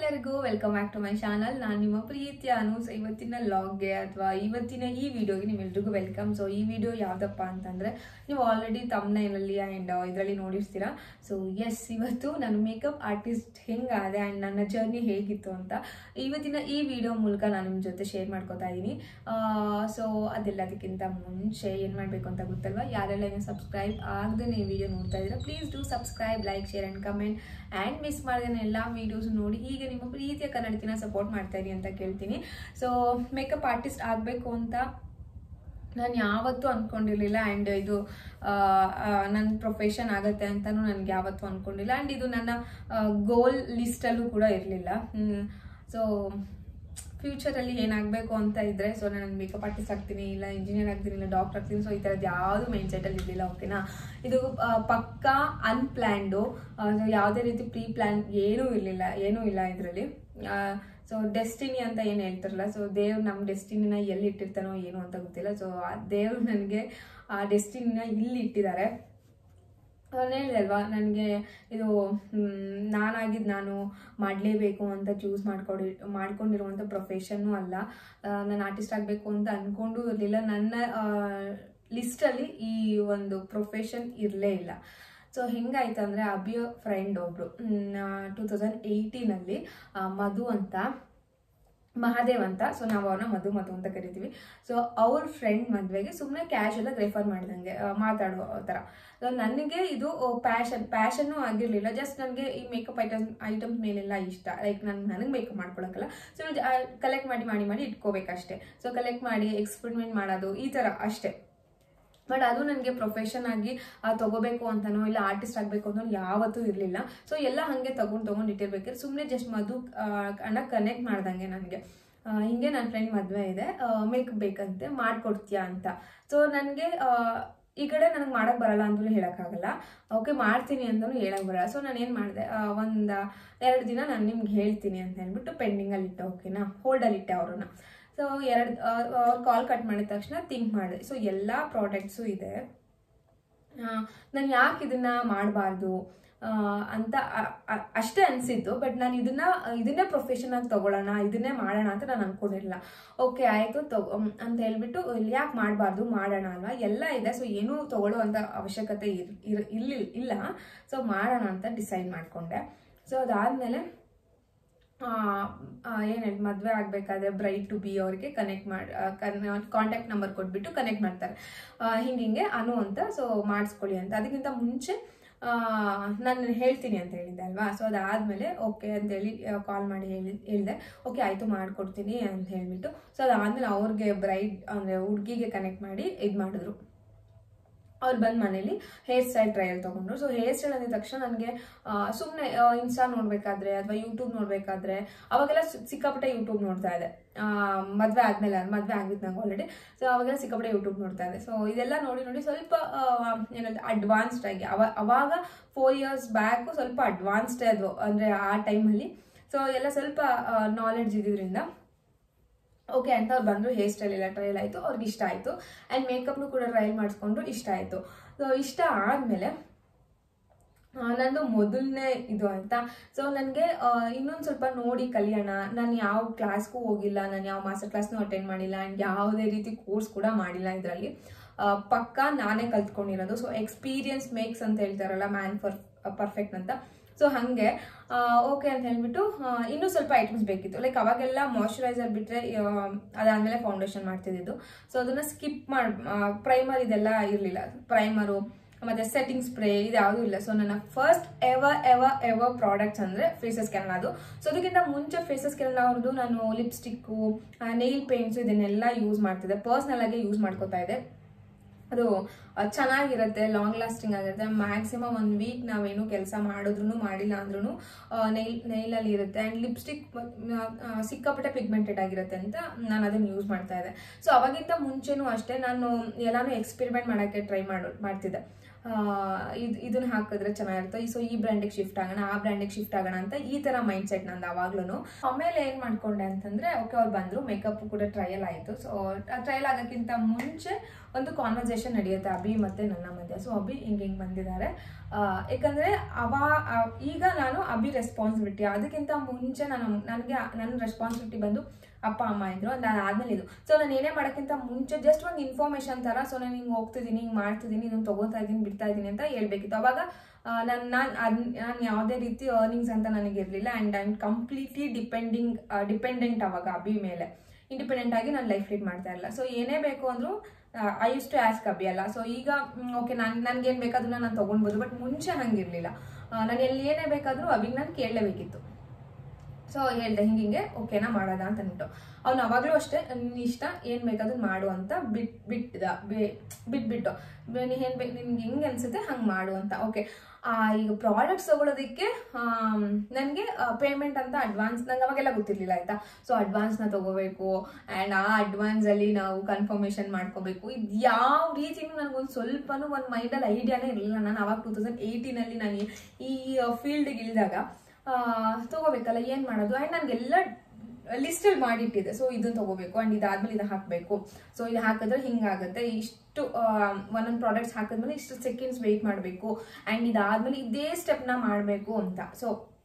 ಎಲ್ಲರಿಗೂ welcome back to my channel ನಾನು ನಿಮ್ಮ ಪ್ರೀತಿಯ ಅನೂಸ್ ಇವತ್ತಿನ ಲಾಗ್ಗೆ ಅಥವಾ ಇವತ್ತಿನ ಈ ವಿಡಿಯೋಗೆ ನಿಮ್ಮೆಲ್ರಿಗೂ ವೆಲ್ಕಮ್ ಸೊ ಈ ವಿಡಿಯೋ ಯಾವ್ದಪ್ಪ ಅಂತಂದ್ರೆ ನೀವು ಆಲ್ರೆಡಿ ತಮ್ನೈನಲ್ಲಿ ಆ್ಯಂಡ್ ಇದರಲ್ಲಿ ನೋಡಿರ್ತೀರಾ ಸೊ ಎಸ್ ಇವತ್ತು ನಾನು ಮೇಕಪ್ ಆರ್ಟಿಸ್ಟ್ ಹೆಂಗಾದೆ ಆ್ಯಂಡ್ ನನ್ನ ಜರ್ನಿ ಹೇಗಿತ್ತು ಅಂತ ಇವತ್ತಿನ ಈ ವಿಡಿಯೋ ಮೂಲಕ ನಾನು ನಿಮ್ಮ ಜೊತೆ ಶೇರ್ ಮಾಡ್ಕೋತಾ ಇದ್ದೀನಿ ಸೊ ಅದೆಲ್ಲದಕ್ಕಿಂತ ಮುಂಚೆ ಏನು ಮಾಡಬೇಕು ಅಂತ ಗೊತ್ತಲ್ವಾ ಯಾರೆಲ್ಲ ಏನು ಸಬ್ಸ್ಕ್ರೈಬ್ ಆಗದೆ ಈ ವಿಡಿಯೋ ನೋಡ್ತಾ ಇದ್ದೀರಾ please do subscribe like share and comment and miss ಮಾಡಿದ ಎಲ್ಲ ವೀಡಿಯೋಸ್ ನೋಡಿ ಈಗ ನಿಮ್ಮ ಪ್ರೀತಿಯ ಕನ್ನಡತಿನ ಸಪೋರ್ಟ್ ಮಾಡ್ತಾ ಇರಿ ಅಂತ ಕೇಳ್ತೀನಿ ಸೊ ಮೇಕಪ್ ಆರ್ಟಿಸ್ಟ್ ಆಗಬೇಕು ಅಂತ ನಾನು ಯಾವತ್ತೂ ಅಂದ್ಕೊಂಡಿರಲಿಲ್ಲ ಆ್ಯಂಡ್ ಇದು ನನ್ನ ಪ್ರೊಫೆಷನ್ ಆಗುತ್ತೆ ಅಂತಲೂ ನನಗೆ ಯಾವತ್ತೂ ಅಂದ್ಕೊಂಡಿಲ್ಲ ಆ್ಯಂಡ್ ಇದು ನನ್ನ ಗೋಲ್ ಲಿಸ್ಟಲ್ಲೂ ಕೂಡ ಇರಲಿಲ್ಲ ಸೊ ಫ್ಯೂಚರಲ್ಲಿ ಏನಾಗಬೇಕು ಅಂತ ಇದ್ದರೆ ಸೊ ನಾನು ಮೇಕಪ್ ಆರ್ಟಿಸ್ಟ್ ಆಗ್ತೀನಿ ಇಲ್ಲ ಇಂಜಿನಿಯರ್ ಆಗ್ತೀನಿ ಇಲ್ಲ ಡಾಕ್ಟರ್ ಆಗ್ತೀನಿ ಸೊ ಈ ಥರದ್ದು ಯಾವುದು ಮೈಂಡ್ ಸೆಟಲ್ಲಿ ಇರಲಿಲ್ಲ ಓಕೆನಾ ಇದು ಆ, ಪಕ್ಕಾ ಅನ್ಪ್ಲ್ಯಾಂಡು ಯಾವುದೇ ರೀತಿ ಪ್ರೀ ಪ್ಲ್ಯಾನ್ ಏನೂ ಇರಲಿಲ್ಲ ಏನೂ ಇಲ್ಲ ಇದರಲ್ಲಿ ಸೊ ಡೆಸ್ಟಿನಿ ಅಂತ ಏನು ಹೇಳ್ತಾರಲ್ಲ ಸೊ ದೇವ್ರು ನಮ್ಮ ಡೆಸ್ಟಿನಿನ ಎಲ್ಲಿ ಇಟ್ಟಿರ್ತಾನೋ ಏನು ಅಂತ ಗೊತ್ತಿಲ್ಲ ಸೊ ದೇವ್ರು ನನಗೆ ಆ ಡೆಸ್ಟಿನಿನ ಇಲ್ಲಿ ಇಟ್ಟಿದ್ದಾರೆ ನಾನು ಹೇಳಿದೆ ಅಲ್ವಾ ನನಗೆ ಇದು ನಾನಾಗಿದ್ದು ನಾನು ಮಾಡಲೇಬೇಕು ಅಂತ ಚೂಸ್ ಮಾಡ್ಕೊಡಿ ಮಾಡ್ಕೊಂಡಿರುವಂಥ ಪ್ರೊಫೆಷನ್ನು ಅಲ್ಲ ನಾನು ಆರ್ಟಿಸ್ಟ್ ಆಗಬೇಕು ಅಂತ ಅಂದ್ಕೊಂಡು ಇರಲಿಲ್ಲ ನನ್ನ ಲಿಸ್ಟಲ್ಲಿ ಈ ಒಂದು ಪ್ರೊಫೆಷನ್ ಇರಲೇ ಇಲ್ಲ ಸೊ ಹೆಂಗಾಯ್ತು ಅಂದರೆ ಅಭಿಯ ಫ್ರೆಂಡ್ ಒಬ್ಬರು ಟೂ ತೌಸಂಡ್ ಏಯ್ಟೀನಲ್ಲಿ ಮಧು ಅಂತ ಮಹಾದೇವ್ ಅಂತ ಸೊ ನಾವು ಅವ್ರನ್ನ ಮಧು ಮಧು ಅಂತ ಕರಿತೀವಿ ಸೊ ಅವ್ರ ಫ್ರೆಂಡ್ ಮದುವೆಗೆ ಸುಮ್ಮನೆ ಕ್ಯಾಶುಯಲ್ ಆಗಿ ರೆಫರ್ ಮಾಡಿದಂಗೆ ಆ, ಮಾತಾಡೋ ಥರ ಸೊ ನನಗೆ ಇದು ಪ್ಯಾಷನ್ ಪ್ಯಾಷನ್ನು ಆಗಿರಲಿಲ್ಲ ಜಸ್ಟ್ ನನಗೆ ಈ ಮೇಕಪ್ ಐಟಮ್ ಐಟಮ್ಸ್ ಮೇಲೆಲ್ಲ ಇಷ್ಟ ಲೈಕ್ ನಾನು ನನಗೆ ಮೇಕಪ್ ಮಾಡ್ಕೊಳಕ್ಕಲ್ಲ ಸೊ ಕಲೆಕ್ಟ್ ಮಾಡಿ ಮಾಡಿ ಮಾಡಿ ಇಟ್ಕೋಬೇಕಷ್ಟೇ ಸೊ ಕಲೆಕ್ಟ್ ಮಾಡಿ ಎಕ್ಸ್ಪೆರಿಮೆಂಟ್ ಮಾಡೋದು ಈ ಥರ ಅಷ್ಟೇ ಬಟ್ ಅದು ನನಗೆ ಪ್ರೊಫೆಷನ್ ಆಗಿ ಆ, ತಗೋಬೇಕು ಅಂತನೋ ಇಲ್ಲ ಆರ್ಟಿಸ್ಟ್ ಆಗಬೇಕು ಅನ್ನೋ ಯಾವತ್ತೂ ಇರಲಿಲ್ಲ ಸೊ ಎಲ್ಲ ಹಾಗೆ ತಗೊಂಡು ತೊಗೊಂಡು ಇಟ್ಟಿರ್ಬೇಕಾದ್ರೆ ಸುಮ್ಮನೆ ಜಸ್ಟ್ ಮಧು ಆ, ಅಣ್ಣ ಕನೆಕ್ಟ್ ಮಾಡ್ದಂಗೆ ನನಗೆ ಹಿಂಗೆ ನನ್ನ ಫ್ರೆಂಡ್ ಮದುವೆ ಇದೆ ಮೇಕಪ್ ಬೇಕಂತೆ ಮಾಡ್ಕೊಡ್ತೀಯಾ ಅಂತ ಸೊ ನನಗೆ ಈ ಕಡೆ ನನಗೆ ಮಾಡಕ್ ಬರಲ್ಲ ಅಂತಲೂ ಹೇಳೋಕ್ಕಾಗಲ್ಲ ಓಕೆ ಮಾಡ್ತೀನಿ ಅಂತಲೂ ಹೇಳಕ್ ಬರಲ್ಲ ಸೊ ನಾನು ಏನು ಮಾಡಿದೆ ಒಂದು ಎರಡು ದಿನ ನಾನು ನಿಮ್ಗೆ ಹೇಳ್ತೀನಿ ಅಂತ ಹೇಳ್ಬಿಟ್ಟು ಪೆಂಡಿಂಗಲ್ಲಿ ಇಟ್ಟೆ ಓಕೆನಾ ಹೋಲ್ಡಲ್ಲಿ ಇಟ್ಟೆ ಅವ್ರನ್ನ ಸೊ ಎರಡು ಅವ್ರು ಕಾಲ್ ಕಟ್ ಮಾಡಿದ ತಕ್ಷಣ ಥಿಂಕ್ ಮಾಡಿದೆ ಸೊ ಎಲ್ಲ ಪ್ರಾಡಕ್ಟ್ಸು ಇದೆ ನಾನು ಯಾಕೆ ಇದನ್ನ ಮಾಡಬಾರ್ದು ಅಂತ ಅ- ಅ- ಅಷ್ಟೇ ಅನಿಸಿತ್ತು ಬಟ್ ನಾನು ಇದನ್ನ ಇದನ್ನೇ ಪ್ರೊಫೆಷನ್ ಆಗಿ ತಗೊಳ್ಳೋಣ ಇದನ್ನೇ ಮಾಡೋಣ ಅಂತ ನಾನು ಅನ್ಕೊಂಡಿರಲಿಲ್ಲ ಓಕೆ ಆಯಿತು ತಗೋ ಮ್, ಅಂತ ಹೇಳ್ಬಿಟ್ಟು ಯಾಕೆ ಮಾಡಬಾರ್ದು ಮಾಡೋಣ ಅಲ್ವಾ ಎಲ್ಲ ಇದೆ ಸೊ ಏನೂ ತಗೊಳ್ಳೋ ಅಂತ ಅವಶ್ಯಕತೆ ಇರ್ ಇರ್ ಇಲ್ಲಿ ಇಲ್ಲ ಸೊ ಮಾಡೋಣ ಅಂತ ಡಿಸೈಡ್ ಮಾಡಿಕೊಂಡೆ ಸೊ ಅದಾದಮೇಲೆ ಏನು ಹೇಳಿ ಮದುವೆ ಆಗಬೇಕಾದ್ರೆ ಬ್ರೈಟ್ ಟು ಬಿ ಅವ್ರಿಗೆ ಕನೆಕ್ಟ್ ಮಾಡಿ ಕಾಂಟ್ಯಾಕ್ಟ್ ನಂಬರ್ ಕೊಟ್ಬಿಟ್ಟು ಕನೆಕ್ಟ್ ಮಾಡ್ತಾರೆ ಆ, ಹಿಂಗೆ ಹಿಂಗೆ ಅನು ಅಂತ ಸೊ ಮಾಡಿಸ್ಕೊಳ್ಳಿ ಅಂತ ಅದಕ್ಕಿಂತ ಮುಂಚೆ ನಾನು ಹೇಳ್ತೀನಿ ಅಂತ ಹೇಳಿದ್ದೆ ಅಲ್ವಾ ಸೊ ಅದಾದಮೇಲೆ ಓಕೆ ಅಂತೇಳಿ ಕಾಲ್ ಮಾಡಿ ಹೇಳಿ ಹೇಳಿದೆ ಓಕೆ ಆಯಿತು ಮಾಡಿಕೊಡ್ತೀನಿ ಅಂತ ಹೇಳಿಬಿಟ್ಟು ಸೊ ಅದಾದಮೇಲೆ ಅವ್ರಿಗೆ ಬ್ರೈಡ್ ಅಂದರೆ ಹುಡುಗಿಗೆ ಕನೆಕ್ಟ್ ಮಾಡಿ ಇದು ಮಾಡಿದ್ರು ಅವ್ರು ಬಂದು ಮನೇಲಿ ಹೇರ್ ಸ್ಟೈಲ್ ಟ್ರಯಲ್ ತೊಗೊಂಡ್ರು ಸೊ ಹೇರ್ ಸ್ಟೈಲ್ ಅಂದಿದ ತಕ್ಷಣ ನನಗೆ ಸುಮ್ಮನೆ ಇನ್ಸ್ಟಾ ನೋಡಬೇಕಾದ್ರೆ ಅಥವಾ ಯೂಟ್ಯೂಬ್ ನೋಡಬೇಕಾದ್ರೆ ಅವಾಗೆಲ್ಲ ಸಿ- ಸಿಕ್ಕಾಪಟ್ಟೆ ಯೂಟ್ಯೂಬ್ ನೋಡ್ತಾ ಇದೆ ಮದುವೆ ಆದಮೇಲೆ ಮದುವೆ ಆಗಿತ್ತು ನಂಗೆ ಆಲ್ರೆಡಿ ಸೊ ಅವಾಗೆಲ್ಲ ಸಿಕ್ಕಾಪಟ್ಟೆ ಯೂಟ್ಯೂಬ್ ನೋಡ್ತಾ ಇದೆ ಸೊ ಇದೆಲ್ಲ ನೋಡಿ ನೋಡಿ ಸ್ವಲ್ಪ ಏನಂತ ಅಡ್ವಾನ್ಸ್ಡ್ ಆಗಿ ಅವ ಅವಾಗ ಫೋರ್ ಇಯರ್ಸ್ ಬ್ಯಾಕು ಸ್ವಲ್ಪ ಅಡ್ವಾನ್ಸ್ಡ್ ಅದು ಅಂದರೆ ಆ ಟೈಮಲ್ಲಿ ಸೊ ಎಲ್ಲ ಸ್ವಲ್ಪ ನಾಲೆಡ್ಜ್ ಇದ್ದಿದ್ರಿಂದ ಓಕೆ ಅಂತ ಅವ್ರು ಬಂದರು ಹೇರ್ ಸ್ಟೈಲ್ ಎಲ್ಲ ಟ್ರಯಲ್ ಆಯಿತು ಅವ್ರಿಗೆ ಇಷ್ಟ ಆಯಿತು ಆ್ಯಂಡ್ ಮೇಕಪ್ನು ಕೂಡ ಟ್ರಯಲ್ ಮಾಡಿಸ್ಕೊಂಡ್ರು ಇಷ್ಟ ಆಯಿತು ಸೊ ಇಷ್ಟ ಆದಮೇಲೆ ನಂದು ಮೊದಲನೇ ಇದು ಆಯ್ತಾ ಸೊ ನನಗೆ ಇನ್ನೊಂದು ಸ್ವಲ್ಪ ನೋಡಿ ಕಲಿಯೋಣ ನಾನು ಯಾವ ಕ್ಲಾಸ್ಗೂ ಹೋಗಿಲ್ಲ ನಾನು ಯಾವ ಮಾಸ್ಟರ್ ಕ್ಲಾಸ್ನೂ ಅಟೆಂಡ್ ಮಾಡಿಲ್ಲ ಆ್ಯಂಡ್ ಯಾವುದೇ ರೀತಿ ಕೋರ್ಸ್ ಕೂಡ ಮಾಡಿಲ್ಲ ಇದರಲ್ಲಿ ಪಕ್ಕ ನಾನೇ ಕಲ್ತ್ಕೊಂಡಿರೋದು ಸೊ ಎಕ್ಸ್ಪೀರಿಯನ್ಸ್ ಮೇಕ್ಸ್ ಅಂತ ಹೇಳ್ತಾರಲ್ಲ ಮ್ಯಾನ್ ಫರ್ ಪರ್ಫೆಕ್ಟ್ ಅಂತ ಸೊ ಹಾಗೆ ಓಕೆ ಅಂತ ಹೇಳ್ಬಿಟ್ಟು ಆ, ಇನ್ನೂ ಸ್ವಲ್ಪ ಐಟಮ್ಸ್ ಬೇಕಿತ್ತು ಲೈಕ್ ಅವಾಗೆಲ್ಲ ಮಾಯ್ಶ್ಚರೈಸರ್ ಬಿಟ್ಟರೆ ಅದಾದಮೇಲೆ ಫೌಂಡೇಶನ್ ಮಾಡ್ತಿದ್ದಿದ್ದು ಸೊ ಅದನ್ನು ಸ್ಕಿಪ್ ಮಾಡಿ ಪ್ರೈಮರ್ ಇದೆಲ್ಲ ಇರಲಿಲ್ಲ ಪ್ರೈಮರು ಮತ್ತೆ ಸೆಟ್ಟಿಂಗ್ ಸ್ಪ್ರೇ ಇದು ಯಾವುದೂ ಇಲ್ಲ ಸೊ ನನ್ನ first ever ever ever products ಅಂದರೆ ಫೇಸಸ್ ಕ್ಯಾನ್ ಅದು ಸೊ ಅದಕ್ಕಿಂತ ಮುಂಚೆ ಫೇಸಸ್ ಕ್ಯಾನ್ ಅವ್ರದ್ದು ನಾನು ಲಿಪ್ಸ್ಟಿಕ್ಕು ನೈಲ್ ಪೇಂಟ್ಸು ಇದನ್ನೆಲ್ಲ ಯೂಸ್ ಮಾಡ್ತಿದ್ದೆ ಪರ್ಸ್ನಲ್ ಆಗಿ ಯೂಸ್ ಮಾಡ್ಕೋತಾ ಇದ್ದೆ ಅದು ಅಹ್, ಚೆನ್ನಾಗಿರುತ್ತೆ ಲಾಂಗ್ ಲಾಸ್ಟಿಂಗ್ ಆಗಿರುತ್ತೆ ಮ್ಯಾಕ್ಸಿಮಮ್ ಒಂದು ವೀಕ್ ನಾವೇನು ಕೆಲಸ ಮಾಡಿದ್ರು ಮಾಡಿಲ್ಲ ಅಂದ್ರೂ ನೈಲ್ ನೈಲಲ್ಲಿ ಇರುತ್ತೆ ಆ್ಯಂಡ್ ಲಿಪ್ಸ್ಟಿಕ್ ಸಿಕ್ಕಾಪಟ್ಟೆ ಪಿಗ್ಮೆಂಟೆಡ್ ಆಗಿರುತ್ತೆ ಅಂತ ನಾನು ಅದನ್ನು ಯೂಸ್ ಮಾಡ್ತಾ ಇದ್ದೆ ಸೊ ಅವಾಗಿಂತ ಮುಂಚೆನೂ ಅಷ್ಟೇ ನಾನು ಎಲ್ಲಾನು ಎಕ್ಸ್ಪೆರಿಮೆಂಟ್ ಮಾಡೋಕ್ಕೆ ಟ್ರೈ ಮಾಡು ಮಾಡ್ತಿದ್ದೆ ಇದು ಇದನ್ನ ಹಾಕಿದ್ರೆ ಚೆನ್ನಾಗಿರುತ್ತೆ ಸೊ ಈ ಬ್ರ್ಯಾಂಡಿಗೆ ಶಿಫ್ಟ್ ಆಗೋಣ ಆ ಬ್ರ್ಯಾಂಡಿಗೆ ಶಿಫ್ಟ್ ಆಗೋಣ ಅಂತ ಈ ತರ ಮೈಂಡ್ ಸೆಟ್ ನಂದು ಅವಾಗ್ಲೂ ಆಮೇಲೆ ಏನ್ ಮಾಡ್ಕೊಂಡೆ ಅಂತಂದ್ರೆ ಓಕೆ ಅವ್ರು ಬಂದ್ರು ಮೇಕಪ್ ಕೂಡ ಟ್ರಯಲ್ ಆಯ್ತು ಸೊ ಟ್ರಯಲ್ ಆಗೋಕ್ಕಿಂತ ಮುಂಚೆ ಒಂದು ಕಾನ್ವರ್ಸೇಷನ್ ನಡೆಯುತ್ತೆ ಅಭಿ ಮತ್ತೆ ನನ್ನ ಮಧ್ಯೆ ಸೊ ಅಭಿ ಹಿಂಗೆ ಹಿಂಗೆ ಬಂದಿದ್ದಾರೆ ಆ, ಯಾಕಂದ್ರೆ ಅವ ಆ, ಈಗ ನಾನು ಅಭಿ ರೆಸ್ಪಾನ್ಸಿಬಿಲಿಟಿ ಅದಕ್ಕಿಂತ ಮುಂಚೆ ನಾನು ನನಗೆ ನನ್ನ ರೆಸ್ಪಾನ್ಸಿಬಿಲಿಟಿ ಬಂದು ಅಪ್ಪ ಅಮ್ಮ ಇದ್ರು ನಾನು ಆದ್ಮೇಲೆ ಇದು ಸೊ ನಾನು ಏನೇ ಮಾಡೋಕ್ಕಿಂತ ಮುಂಚೆ ಜಸ್ಟ್ ಒಂದು ಇನ್ಫಾರ್ಮೇಶನ್ ತರ ಸೊ ನಾನು ಹಿಂಗೆ ಹೋಗ್ತಿದ್ದೀನಿ ಹಿಂಗೆ ಮಾಡ್ತಿದ್ದೀನಿ ಇದನ್ನು ತಗೋತಾ ಇದ್ದೀನಿ ಬಿಡ್ತಾ ಇದ್ದೀನಿ ಅಂತ ಹೇಳ್ಬೇಕಿತ್ತು ಅವಾಗ ನಾನು ನಾನು ಅದ್ ನಾನು ಯಾವುದೇ ರೀತಿ ಅರ್ನಿಂಗ್ಸ್ ಅಂತ ನನಗೆ ಇರಲಿಲ್ಲ and I am completely depending dependent ಅವಾಗ ಅಭಿ ಮೇಲೆ ಇಂಡಿಪೆಂಡೆಂಟ್ ಆಗಿ ನಾನು ಲೈಫ್ ಲೀಡ್ ಮಾಡ್ತಾ ಇರಲ್ಲ ಸೊ ಏನೇ ಬೇಕು ಅಂದ್ರು I use to ask Abhi ಅಲ್ಲ ಸೊ ಈಗ ಓಕೆ ನಾನು ನನ್ಗೇನು ಬೇಕಾದ್ರೂ ನಾನು ತೊಗೊಳ್ಬೋದು ಬಟ್ ಮುಂಚೆ ಹಂಗಿರ್ಲಿಲ್ಲ ನಾನು ಎಲ್ಲಿ ಏನೇ ಬೇಕಾದ್ರೂ ಅಭಿಗೆ ನಾನು ಕೇಳಲೇಬೇಕಿತ್ತು ಸೊ ಹೇಳ್ದೆ ಹಿಂಗೆ ಹಿಂಗೆ ಓಕೆನಾ ಮಾಡೋದ ಅಂತ ಅಂದ್ಬಿಟ್ಟು ಅವ್ನು ಅವಾಗಲೂ ಅಷ್ಟೇ ನಿನ್ನ ಇಷ್ಟ ಏನು ಬೇಕಾದ್ರೂ ಮಾಡು ಅಂತ ಬಿಟ್ ಬಿಟ್ಟಿದ ಬಿಟ್ಬಿಟ್ಟು ನೀನು ಏನು ಬೇಕು ನಿನ್ಗೆ ಹೆಂಗೆ ಅನ್ಸುತ್ತೆ ಹಂಗೆ ಮಾಡು ಅಂತ ಓಕೆ ಈಗ ಪ್ರಾಡಕ್ಟ್ಸ್ ತಗೊಳ್ಳೋದಕ್ಕೆ ನನಗೆ ಪೇಮೆಂಟ್ ಅಂತ ಅಡ್ವಾನ್ಸ್ ನಂಗೆ ಅವಾಗೆಲ್ಲ ಗೊತ್ತಿರಲಿಲ್ಲ ಆಯ್ತಾ ಸೊ ಅಡ್ವಾನ್ಸ್ನ ತಗೋಬೇಕು ಆ್ಯಂಡ್ ಆ ಅಡ್ವಾನ್ಸಲ್ಲಿ ನಾವು ಕನ್ಫರ್ಮೇಷನ್ ಮಾಡ್ಕೋಬೇಕು ಇದು ಯಾವ ರೀತಿನೂ ನನಗೊಂದು ಸ್ವಲ್ಪನೂ ಒಂದು ಮೈಂಡಲ್ಲಿ ಐಡಿಯಾನೇ ಇರಲಿಲ್ಲ ನಾನು ಅವಾಗ ಟೂ ತೌಸಂಡ್ ಏಯ್ಟೀನಲ್ಲಿ ನಾನು ಈ- ಈ ಫೀಲ್ಡ್ಗೆ ಇಳಿದಾಗ ಆ, ತಗೋಬೇಕಲ್ಲ ಏನು ಮಾಡೋದು ಆ್ಯಂಡ್ ನನಗೆಲ್ಲ ಲಿಸ್ಟಲ್ಲಿ ಮಾಡಿಟ್ಟಿದೆ ಸೊ ಇದನ್ನ ತಗೋಬೇಕು ಆ್ಯಂಡ್ ಇದಾದ್ಮೇಲೆ ಇದು ಹಾಕಬೇಕು ಸೊ ಇದು ಹಾಕಿದ್ರೆ ಹಿಂಗಾಗುತ್ತೆ ಇಷ್ಟು ಆ, ಒಂದೊಂದು ಪ್ರಾಡಕ್ಟ್ಸ್ ಹಾಕಿದ್ಮೇಲೆ ಇಷ್ಟು ಸೆಕೆಂಡ್ಸ್ ವೆಯ್ಟ್ ಮಾಡಬೇಕು ಆ್ಯಂಡ್ ಇದಾದ್ಮೇಲೆ ಇದೇ ಸ್ಟೆಪ್ನ ಮಾಡಬೇಕು ಅಂತ ಸೊ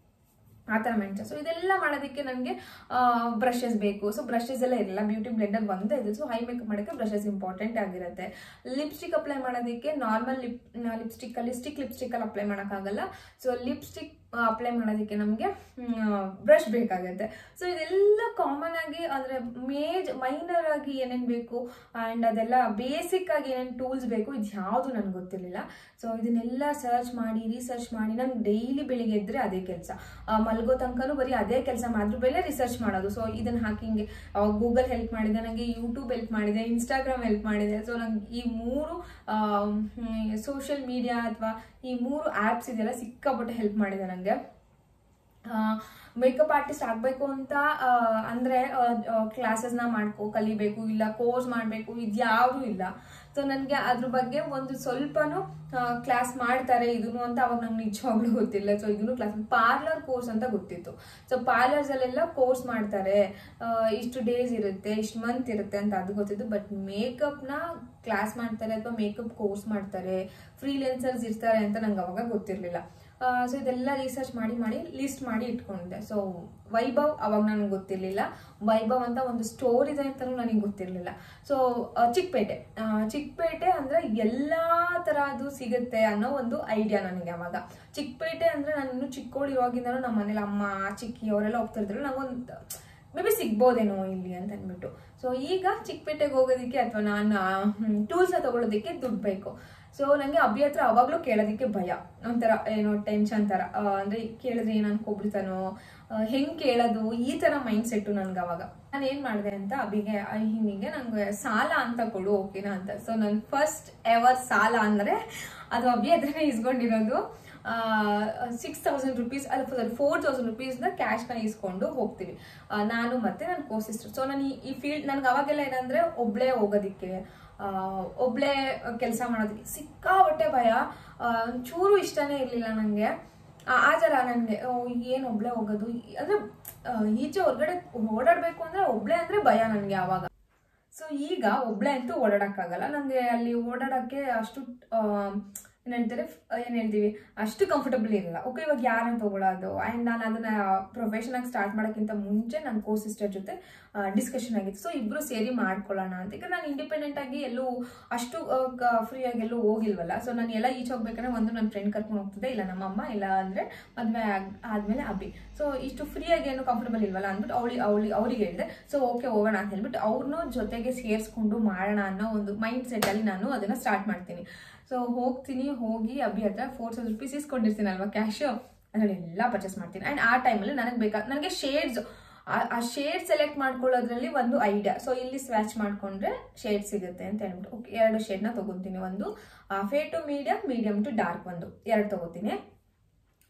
ಆ ಥರ ಮೆಂಚ ಸೊ ಇದೆಲ್ಲ ಮಾಡೋದಕ್ಕೆ ನನಗೆ ಬ್ರಷಸ್ ಬೇಕು ಸೊ ಬ್ರಷಸ್ ಎಲ್ಲ ಇರಲ್ಲ ಬ್ಯೂಟಿ ಬ್ಲೆಂಡರ್ ಒಂದೇ ಇದೆ ಸೊ ಹೈ ಮೇಕಪ್ ಮಾಡೋಕ್ಕೆ ಬ್ರಷಸ್ ಇಂಪಾರ್ಟೆಂಟ್ ಆಗಿರುತ್ತೆ ಲಿಪ್ಸ್ಟಿಕ್ ಅಪ್ಲೈ ಮಾಡೋದಕ್ಕೆ ನಾರ್ಮಲ್ ಲಿಪ್ ಲಿಪ್ಸ್ಟಿಕ್ಕಲ್ಲಿ ಸ್ಟಿಕ್ ಲಿಪ್ಸ್ಟಿಕ್ಕಲ್ಲಿ ಅಪ್ಲೈ ಮಾಡೋಕ್ಕಾಗಲ್ಲ ಸೊ ಲಿಪ್ಸ್ಟಿಕ್ ಅಪ್ಲೈ ಮಾಡೋದಕ್ಕೆ ನಮಗೆ ಬ್ರಷ್ ಬೇಕಾಗುತ್ತೆ ಸೊ ಇದೆಲ್ಲ ಕಾಮನ್ ಆಗಿ ಅಂದರೆ ಮೇಜ್ ಮೈನರ್ ಆಗಿ ಏನೇನು ಬೇಕು ಆ್ಯಂಡ್ ಅದೆಲ್ಲ ಬೇಸಿಕ್ ಆಗಿ ಏನೇನು ಟೂಲ್ಸ್ ಬೇಕು ಇದು ಯಾವುದು ನನಗೆ ಗೊತ್ತಿರಲಿಲ್ಲ ಸೊ ಇದನ್ನೆಲ್ಲ ಸರ್ಚ್ ಮಾಡಿ ರಿಸರ್ಚ್ ಮಾಡಿ ನಂಗೆ ಡೈಲಿ ಬೆಳಿಗ್ಗೆ ಎದ್ದರೆ ಅದೇ ಕೆಲಸ ಮಲ್ಗೋ ತನಕನೂ ಬರೀ ಅದೇ ಕೆಲಸ ಮಾಡಿದ್ರು ಬೆಲೆ ರಿಸರ್ಚ್ ಮಾಡೋದು ಸೊ ಇದನ್ನ ಹಾಕಿ ಹಿಂಗೆ ಗೂಗಲ್ ಹೆಲ್ಪ್ ಮಾಡಿದೆ ನನಗೆ ಯೂಟ್ಯೂಬ್ ಹೆಲ್ಪ್ ಮಾಡಿದೆ ಇನ್ಸ್ಟಾಗ್ರಾಮ್ ಹೆಲ್ಪ್ ಮಾಡಿದೆ ಸೊ ನಂಗೆ ಈ ಮೂರು ಸೋಷಿಯಲ್ ಮೀಡಿಯಾ ಅಥವಾ ಈ ಮೂರು ಆ್ಯಪ್ಸ್ ಇದೆಲ್ಲ ಸಿಕ್ಕಾಪಟ್ಟೆ ಹೆಲ್ಪ್ ಮಾಡಿದೆ ನನಗೆ ಮೇಕಪ್ ಆರ್ಟಿಸ್ಟ್ ಆಗಬೇಕು ಅಂತ ಆ, ಅಂದ್ರೆ ಕ್ಲಾಸಸ್ನ ಮಾಡ್ಕೋ ಕಲಿಬೇಕು ಇಲ್ಲ ಕೋರ್ಸ್ ಮಾಡಬೇಕು ಇದ್ಯಾವುದೂ ಇಲ್ಲ ಸೊ ನನಗೆ ಅದ್ರ ಬಗ್ಗೆ ಒಂದು ಸ್ವಲ್ಪನೂ ಕ್ಲಾಸ್ ಮಾಡ್ತಾರೆ ಇದನ್ನು ಅಂತ ಅವಾಗ ನಂಗೆ ನಿಜವಾಗ್ಲೂ ಗೊತ್ತಿಲ್ಲ ಸೊ ಇದನ್ನು ಕ್ಲಾಸ್ ಪಾರ್ಲರ್ ಕೋರ್ಸ್ ಅಂತ ಗೊತ್ತಿತ್ತು ಸೊ ಪಾರ್ಲರ್ಸ್ ಅಲ್ಲೆಲ್ಲ ಕೋರ್ಸ್ ಮಾಡ್ತಾರೆ ಆ, ಇಷ್ಟು ಡೇಸ್ ಇರುತ್ತೆ ಇಷ್ಟು ಮಂತ್ ಇರುತ್ತೆ ಅಂತ ಅದು ಗೊತ್ತಿತ್ತು ಬಟ್ ಮೇಕಪ್ನ ಕ್ಲಾಸ್ ಮಾಡ್ತಾರೆ ಅಥವಾ ಮೇಕಪ್ ಕೋರ್ಸ್ ಮಾಡ್ತಾರೆ ಫ್ರೀಲೆನ್ಸರ್ಸ್ ಇರ್ತಾರೆ ಅಂತ ನಂಗೆ ಅವಾಗ ಗೊತ್ತಿರಲಿಲ್ಲ ಸೊ ಇದೆಲ್ಲ ರಿಸರ್ಚ್ ಮಾಡಿ ಮಾಡಿ ಲಿಸ್ಟ್ ಮಾಡಿ ಇಟ್ಕೊಂಡಿದ್ದೆ ಸೊ ವೈಭವ್ ಅವಾಗ ನನಗೆ ಗೊತ್ತಿರಲಿಲ್ಲ ವೈಭವ್ ಅಂತ ಒಂದು ಸ್ಟೋರ್ ಇದೆ ಅಂತಲೂ ನನಗೆ ಗೊತ್ತಿರಲಿಲ್ಲ ಸೊ ಚಿಕ್ಕಪೇಟೆ ಆ, ಚಿಕ್ಕಪೇಟೆ ಅಂದರೆ ಎಲ್ಲ ಥರದ್ದು ಸಿಗುತ್ತೆ ಅನ್ನೋ ಒಂದು ಐಡಿಯಾ ನನಗೆ ಅವಾಗ ಚಿಕ್ಕಪೇಟೆ ಅಂದರೆ ನಾನು ಇನ್ನೂ ಚಿಕ್ಕೋಳಿರುವಾಗಿಂದನೂ ನಮ್ಮ ಮನೇಲಿ ಅಮ್ಮ ಚಿಕ್ಕಿ ಅವರೆಲ್ಲ ಹೋಗ್ತಿರ್ತಾರೆ ನಂಗೊಂದು ಮೇ ಬಿ ಸಿಗ್ಬೋದೇನೋ ಇಲ್ಲಿ ಅಂತ ಅಂದ್ಬಿಟ್ಟು ಸೊ ಈಗ ಚಿಕ್ಕಪೇಟೆಗೆ ಹೋಗೋದಕ್ಕೆ ಅಥವಾ ನಾನು ಟೂಲ್ಸ್ನ ತಗೊಳ್ಳೋದಕ್ಕೆ ದುಡ್ಡು ಬೇಕು ಸೊ ನನಗೆ ಅಭಿ ಹತ್ರ ಅವಾಗಲೂ ಕೇಳೋದಕ್ಕೆ ಭಯ ಒಂಥರ ಏನೋ ಟೆನ್ಷನ್ ಥರ ಆ, ಅಂದ್ರೆ ಕೇಳಿದ್ರೆ ಏನು ಅನ್ಕೊಬಿಡ್ತಾನೋ ಆ, ಹೆಂಗ್ ಕೇಳೋದು ಈ ಥರ ಮೈಂಡ್ ಸೆಟ್ಟು ನನ್ಗೆ ಅವಾಗ ನಾನು ಏನು ಮಾಡಿದೆ ಅಂತ ಅಭಿಗೆ ಆ, ಹಿಂಗೆ ನಂಗೆ ಸಾಲ ಅಂತ ಕೊಡು ಓಕೆನಾ ಅಂತ ಸೊ ನನ್ನ ಫಸ್ಟ್ ಎವರ್ ಸಾಲ ಅಂದರೆ ಅದು ಅಭಿ ಹತ್ರನೇ ಇಸ್ಕೊಂಡಿರೋದು ಸಿಕ್ಸ್ ತೌಸಂಡ್ ರುಪೀಸ್ ಅಲ್ಲ ಸಾರಿ ಫೋರ್ ತೌಸಂಡ್ ರುಪೀಸ್ನ ಕ್ಯಾಶ್ನ ಇಸ್ಕೊಂಡು ಹೋಗ್ತೀವಿ ಆ, ನಾನು ಮತ್ತೆ ನನ್ನ ಕೋ ಸಿಸ್ಟರ್ ಸೊ ನಾನು ಈ- ಈ ಫೀಲ್ಡ್ ನನಗೆ ಅವಾಗೆಲ್ಲ ಏನಂದ್ರೆ ಒಬ್ಳೇ ಹೋಗೋದಿಕ್ಕೆ ಆ, ಒಬ್ಳೇ ಕೆಲಸ ಮಾಡೋದಕ್ಕೆ ಸಿಕ್ಕಾಬಟ್ಟೆ ಭಯ ಆ, ಒಂಚೂರು ಇಷ್ಟನೇ ಇರಲಿಲ್ಲ ನನಗೆ ಆ ಥರ ನನಗೆ ಏನು ಒಬ್ಳೆ ಹೋಗೋದು ಅಂದರೆ ಈಚೆ ಹೊರಗಡೆ ಓಡಾಡಬೇಕು ಅಂದರೆ ಒಬ್ಳೆ ಅಂದರೆ ಭಯ ನನಗೆ ಆವಾಗ ಸೊ ಈಗ ಒಬ್ಳೆ ಅಂತೂ ಓಡಾಡಕ್ಕಾಗಲ್ಲ ನನಗೆ ಅಲ್ಲಿ ಓಡಾಡಕ್ಕೆ ಅಷ್ಟು ಆ, ಏನ್ ಹೇಳ್ತಾರೆ ಏನು ಹೇಳ್ತೀವಿ ಅಷ್ಟು ಕಂಫರ್ಟಬಲ್ ಇರಲ್ಲ ಓಕೆ ಇವಾಗ ಯಾರನ್ನ ತಗೊಳ್ಳೋದು ಆ್ಯಂಡ್ ನಾನು ಅದನ್ನ ಪ್ರೊಫೆಷನ್ ಆಗಿ ಸ್ಟಾರ್ಟ್ ಮಾಡೋಕ್ಕಿಂತ ಮುಂಚೆ ನನ್ನ ಕೋ ಸಿಸ್ಟರ್ ಜೊತೆ ಡಿಸ್ಕಷನ್ ಆಗಿತ್ತು ಸೊ ಇಬ್ರು ಸೇರಿ ಮಾಡ್ಕೊಳ್ಳೋಣ ಅಂತ ಈಗ ನಾನು ಇಂಡಿಪೆಂಡೆಂಟ್ ಆಗಿ ಎಲ್ಲೂ ಅಷ್ಟು ಫ್ರೀ ಆಗಿ ಎಲ್ಲೂ ಹೋಗಿಲ್ವಲ್ಲ ಸೊ ನಾನು ಎಲ್ಲ ಈಚೆ ಹೋಗ್ಬೇಕಂದ್ರೆ ಒಂದು ನನ್ನ ಫ್ರೆಂಡ್ ಕರ್ಕೊಂಡು ಹೋಗ್ತಿದ್ದೆ ಇಲ್ಲ ನಮ್ಮಮ್ಮ ಇಲ್ಲ ಅಂದರೆ ಮದುವೆ ಆದ್ಮೇಲೆ ಅಬ್ಬಿ ಸೊ ಇಷ್ಟು ಫ್ರೀ ಆಗಿ ಏನು ಕಂಫರ್ಟಬಲ್ ಇಲ್ವಲ್ಲ ಅಂದ್ಬಿಟ್ಟು ಅವಳಿ ಅವಳಿ ಅವ್ರಿಗೆ ಹೇಳಿದೆ ಸೊ ಓಕೆ ಹೋಗೋಣ ಅಂತ ಹೇಳ್ಬಿಟ್ಟು ಅವ್ರನ್ನೂ ಜೊತೆಗೆ ಸೇರಿಸ್ಕೊಂಡು ಮಾಡೋಣ ಅನ್ನೋ ಒಂದು ಮೈಂಡ್ ಸೆಟ್ಟಲ್ಲಿ ನಾನು ಅದನ್ನು ಸ್ಟಾರ್ಟ್ ಮಾಡ್ತೀನಿ ಸೊ ಹೋಗ್ತೀನಿ ಹೋಗಿ ಅಬ್ಬಿ ಹತ್ರ ಫೋರ್ ತೌಸಂಡ್ ರುಪೀಸ್ ಇಸ್ಕೊಂಡಿರ್ತೀನಿ ಅಲ್ವಾ ಕ್ಯಾಶು ಅದರಲ್ಲಿ ಎಲ್ಲ ಪರ್ಚೇಸ್ ಮಾಡ್ತೀನಿ ಆ್ಯಂಡ್ ಆ ಟೈಮಲ್ಲಿ ನನಗೆ ಬೇಕಾ ನನಗೆ ಶೇಡ್ಸ್ ಆ ಶೇಡ್ ಸೆಲೆಕ್ಟ್ ಮಾಡ್ಕೊಳ್ಳೋದ್ರಲ್ಲಿ ಒಂದು ಐಡಿಯಾ ಸೊ ಇಲ್ಲಿ ಸ್ವ್ಯಾಚ್ ಮಾಡ್ಕೊಂಡ್ರೆ ಶೇಡ್ ಸಿಗುತ್ತೆ ಅಂತ ಹೇಳ್ಬಿಟ್ಟು ಓಕೆ ಎರಡು ಶೇಡ್ನ ತೊಗೊತೀನಿ ಒಂದು fair to medium medium to dark ಒಂದು ಎರಡು ತೊಗೋತೀನಿ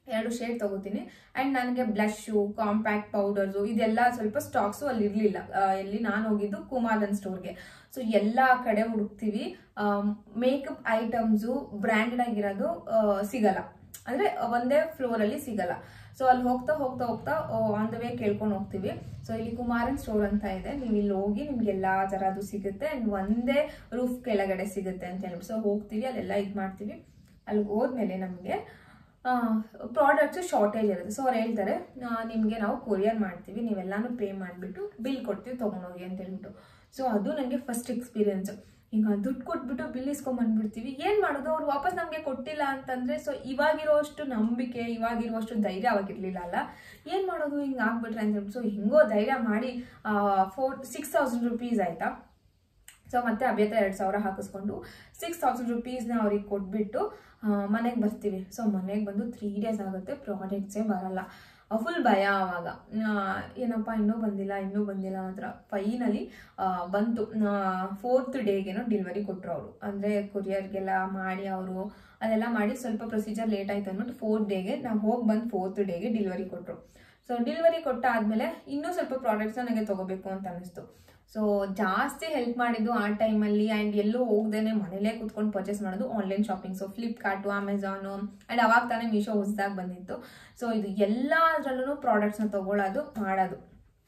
ಎರಡು ಶೇಡ್ ತಗೋತೀನಿ ಆ್ಯಂಡ್ ನನಗೆ ಬ್ಲಷು ಕಾಂಪ್ಯಾಕ್ಟ್ ಪೌಡರ್ಸು ಇದೆಲ್ಲ ಸ್ವಲ್ಪ ಸ್ಟಾಕ್ಸು ಅಲ್ಲಿ ಇರಲಿಲ್ಲ ಎಲ್ಲಿ ನಾನು ಹೋಗಿದ್ದು ಕುಮಾರನ್ ಸ್ಟೋರ್ಗೆ ಸೊ ಎಲ್ಲ ಕಡೆ ಹುಡುಕ್ತೀವಿ ಮೇಕಪ್ ಐಟಮ್ಸು ಬ್ರ್ಯಾಂಡೆಡ್ ಆಗಿರೋದು ಆ, ಸಿಗಲ್ಲ ಅಂದರೆ ಒಂದೇ ಫ್ಲೋರಲ್ಲಿ ಸಿಗಲ್ಲ ಸೊ ಅಲ್ಲಿ ಹೋಗ್ತಾ ಹೋಗ್ತಾ ಹೋಗ್ತಾ ಆನ್ ದ ವೇ ಕೇಳ್ಕೊಂಡು ಹೋಗ್ತೀವಿ ಸೊ ಇಲ್ಲಿ ಕುಮಾರನ್ ಸ್ಟೋರ್ ಅಂತ ಇದೆ ನೀವು ಇಲ್ಲಿ ಹೋಗಿ ನಿಮ್ಗೆ ಎಲ್ಲಾ ತರದ್ದು ಸಿಗುತ್ತೆ ಅಂಡ್ ಒಂದೇ ರೂಫ್ ಕೆಳಗಡೆ ಸಿಗುತ್ತೆ ಅಂತ ಹೇಳ್ಬಿಟ್ಟು ಸೊ ಹೋಗ್ತೀವಿ ಅಲ್ಲೆಲ್ಲ ಇದು ಮಾಡ್ತೀವಿ ಅಲ್ಲಿಗೆ ಹೋದ್ಮೇಲೆ ನಮಗೆ ಪ್ರಾಡಕ್ಟ್ಸ್ ಶಾರ್ಟೇಜ್ ಇರುತ್ತೆ ಸೊ ಅವ್ರು ಹೇಳ್ತಾರೆ ನಿಮಗೆ ನಾವು ಕೊರಿಯರ್ ಮಾಡ್ತೀವಿ ನೀವೆಲ್ಲಾನು ಪೇ ಮಾಡಿಬಿಟ್ಟು ಬಿಲ್ ಕೊಡ್ತೀವಿ ತೊಗೊಂಡೋಗಿ ಅಂತ ಹೇಳ್ಬಿಟ್ಟು ಸೊ ಅದು ನನಗೆ ಫಸ್ಟ್ ಎಕ್ಸ್ಪೀರಿಯನ್ಸ್ ಹಿಂಗ ದುಡ್ಡು ಕೊಟ್ಬಿಟ್ಟು ಬಿಲ್ ಇಸ್ಕೊಂಬಂದ್ಬಿಡ್ತೀವಿ ಏನು ಮಾಡೋದು ಅವ್ರು ವಾಪಸ್ ನಮಗೆ ಕೊಟ್ಟಿಲ್ಲ ಅಂತಂದ್ರೆ ಸೊ ಇವಾಗಿರೋಷ್ಟು ನಂಬಿಕೆ ಇವಾಗಿರುವಷ್ಟು ಧೈರ್ಯ ಅವಾಗಿರ್ಲಿಲ್ಲ ಅಲ್ಲ ಏನು ಮಾಡೋದು ಹಿಂಗೆ ಆಗ್ಬಿಟ್ರೆ ಅಂತ ಹೇಳ್ಬಿಟ್ಟು ಸೊ ಹಿಂಗೋ ಧೈರ್ಯ ಮಾಡಿ ಫೋರ್ ಸಿಕ್ಸ್ ತೌಸಂಡ್ ರುಪೀಸ್ ಆಯ್ತಾ ಸೊ ಮತ್ತೆ ಅಭ್ಯತ ಎರಡು ಸಾವಿರ ಹಾಕಿಸ್ಕೊಂಡು ಸಿಕ್ಸ್ ತೌಸಂಡ್ ರುಪೀಸ್ನ ಅವ್ರಿಗೆ ಕೊಟ್ಬಿಟ್ಟು ಮನೆಗೆ ಬರ್ತೀವಿ ಸೊ ಮನೆಗೆ ಬಂದು ತ್ರೀ ಡೇಸ್ ಆಗುತ್ತೆ ಪ್ರಾಡಕ್ಟ್ಸೇ ಬರಲ್ಲ ಫುಲ್ ಭಯ ಆವಾಗ ಆ, ಏನಪ್ಪ ಇನ್ನೂ ಬಂದಿಲ್ಲ ಇನ್ನೂ ಬಂದಿಲ್ಲ ಹತ್ರ ಫೈನಲಿ ಬಂತು ಫೋರ್ತ್ ಡೇಗೇನೋ ಡೆಲಿವರಿ ಕೊಟ್ಟರು ಅವರು ಅಂದರೆ ಕೊರಿಯರ್ಗೆಲ್ಲ ಮಾಡಿ ಅವರು ಅದೆಲ್ಲ ಮಾಡಿ ಸ್ವಲ್ಪ ಪ್ರೊಸೀಜರ್ ಲೇಟ್ ಆಯ್ತು ಅಂದ್ಬಿಟ್ಟು ಫೋರ್ತ್ ಡೇಗೆ ನಾವು ಹೋಗಿ ಬಂದು ಫೋರ್ತ್ ಡೇಗೆ ಡೆಲಿವರಿ ಕೊಟ್ಟರು ಸೊ ಡೆಲಿವರಿ ಕೊಟ್ಟಾದ್ಮೇಲೆ ಇನ್ನೂ ಸ್ವಲ್ಪ ಪ್ರಾಡಕ್ಟ್ಸ್ ನನಗೆ ತಗೋಬೇಕು ಅಂತ ಅನಿಸ್ತು ಸೊ ಜಾಸ್ತಿ ಹೆಲ್ಪ್ ಮಾಡಿದ್ದು ಆ ಟೈಮಲ್ಲಿ ಆ್ಯಂಡ್ ಎಲ್ಲೂ ಹೋಗ್ದೇನೆ ಮನೇಲೇ ಕೂತ್ಕೊಂಡು ಪರ್ಚೇಸ್ ಮಾಡೋದು online shopping so Flipkart Amazon and ಅವಾಗ ತಾನೇ ಮೀಶೋ ಹೊಸದಾಗಿ ಬಂದಿತ್ತು ಸೊ ಇದು ಎಲ್ಲದರಲ್ಲೂ ಪ್ರಾಡಕ್ಟ್ಸ್ನ ತಗೊಳ್ಳೋದು ಮಾಡೋದು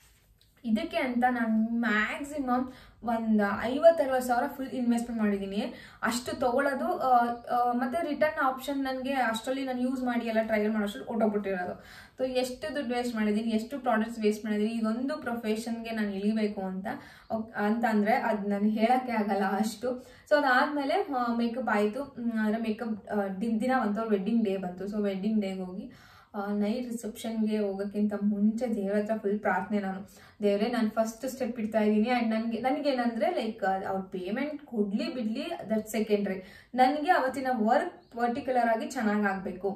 ಇದಕ್ಕೆ ಅಂತ ನಾನು ಮ್ಯಾಕ್ಸಿಮಮ್ ಒಂದು ಐವತ್ತರವತ್ತು ಸಾವಿರ ಫುಲ್ ಇನ್ವೆಸ್ಟ್ಮೆಂಟ್ ಮಾಡಿದ್ದೀನಿ ಅಷ್ಟು ತಗೊಳ್ಳೋದು ಆ, ಆ, ಮತ್ತೆ ರಿಟರ್ನ್ ಆಪ್ಷನ್ ನನಗೆ ಅಷ್ಟರಲ್ಲಿ ನಾನು ಯೂಸ್ ಮಾಡಿ ಎಲ್ಲ ಟ್ರಯಲ್ ಮಾಡೋಷ್ಟು ಹೊಟ್ಟೋಗ್ಬಿಟ್ಟಿರೋದು ಸೊ ಎಷ್ಟು ದುಡ್ಡು ವೇಸ್ಟ್ ಮಾಡಿದ್ದೀನಿ ಎಷ್ಟು ಪ್ರಾಡಕ್ಟ್ಸ್ ವೇಸ್ಟ್ ಮಾಡಿದ್ದೀನಿ ಇದೊಂದು ಪ್ರೊಫೆಷನ್ಗೆ ನಾನು ಇಳಿಬೇಕು ಅಂತ ಒಕ್- ಅಂತ ಅಂದರೆ ಅದು ನಾನು ಹೇಳೋಕ್ಕೆ ಆಗಲ್ಲ ಅಷ್ಟು ಸೊ ಅದಾದಮೇಲೆ ಮೇಕಪ್ ಆಯಿತು ಅಂದರೆ ಮೇಕಪ್ ದಿನ ಬಂತು ಅವ್ರ ವೆಡ್ಡಿಂಗ್ ಡೇ ಬಂತು ಸೊ ವೆಡ್ಡಿಂಗ್ ಡೇಗೆ ಹೋಗಿ ನೈಟ್ ರಿಸೆಪ್ಷನ್ಗೆ ಹೋಗೋಕ್ಕಿಂತ ಮುಂಚೆ ದೇವ್ರ ಹತ್ರ ಫುಲ್ ಪ್ರಾರ್ಥನೆ ನಾನು ದೇವರೇ ನಾನು ಫಸ್ಟ್ ಸ್ಟೆಪ್ ಇಡ್ತಾ ಇದ್ದೀನಿ ಆ್ಯಂಡ್ ನನಗೆ ನನಗೇನಂದರೆ ಲೈಕ್ ಅವ್ರ ಪೇಮೆಂಟ್ ಕೊಡಲಿ ಬಿಡಲಿ ದಟ್ ಸೆಕೆಂಡ್ರಿ ನನಗೆ ಅವತ್ತಿನ ವರ್ಕ್ ಪರ್ಟಿಕ್ಯುಲರ್ ಆಗಿ ಚೆನ್ನಾಗಿ ಆಗಬೇಕು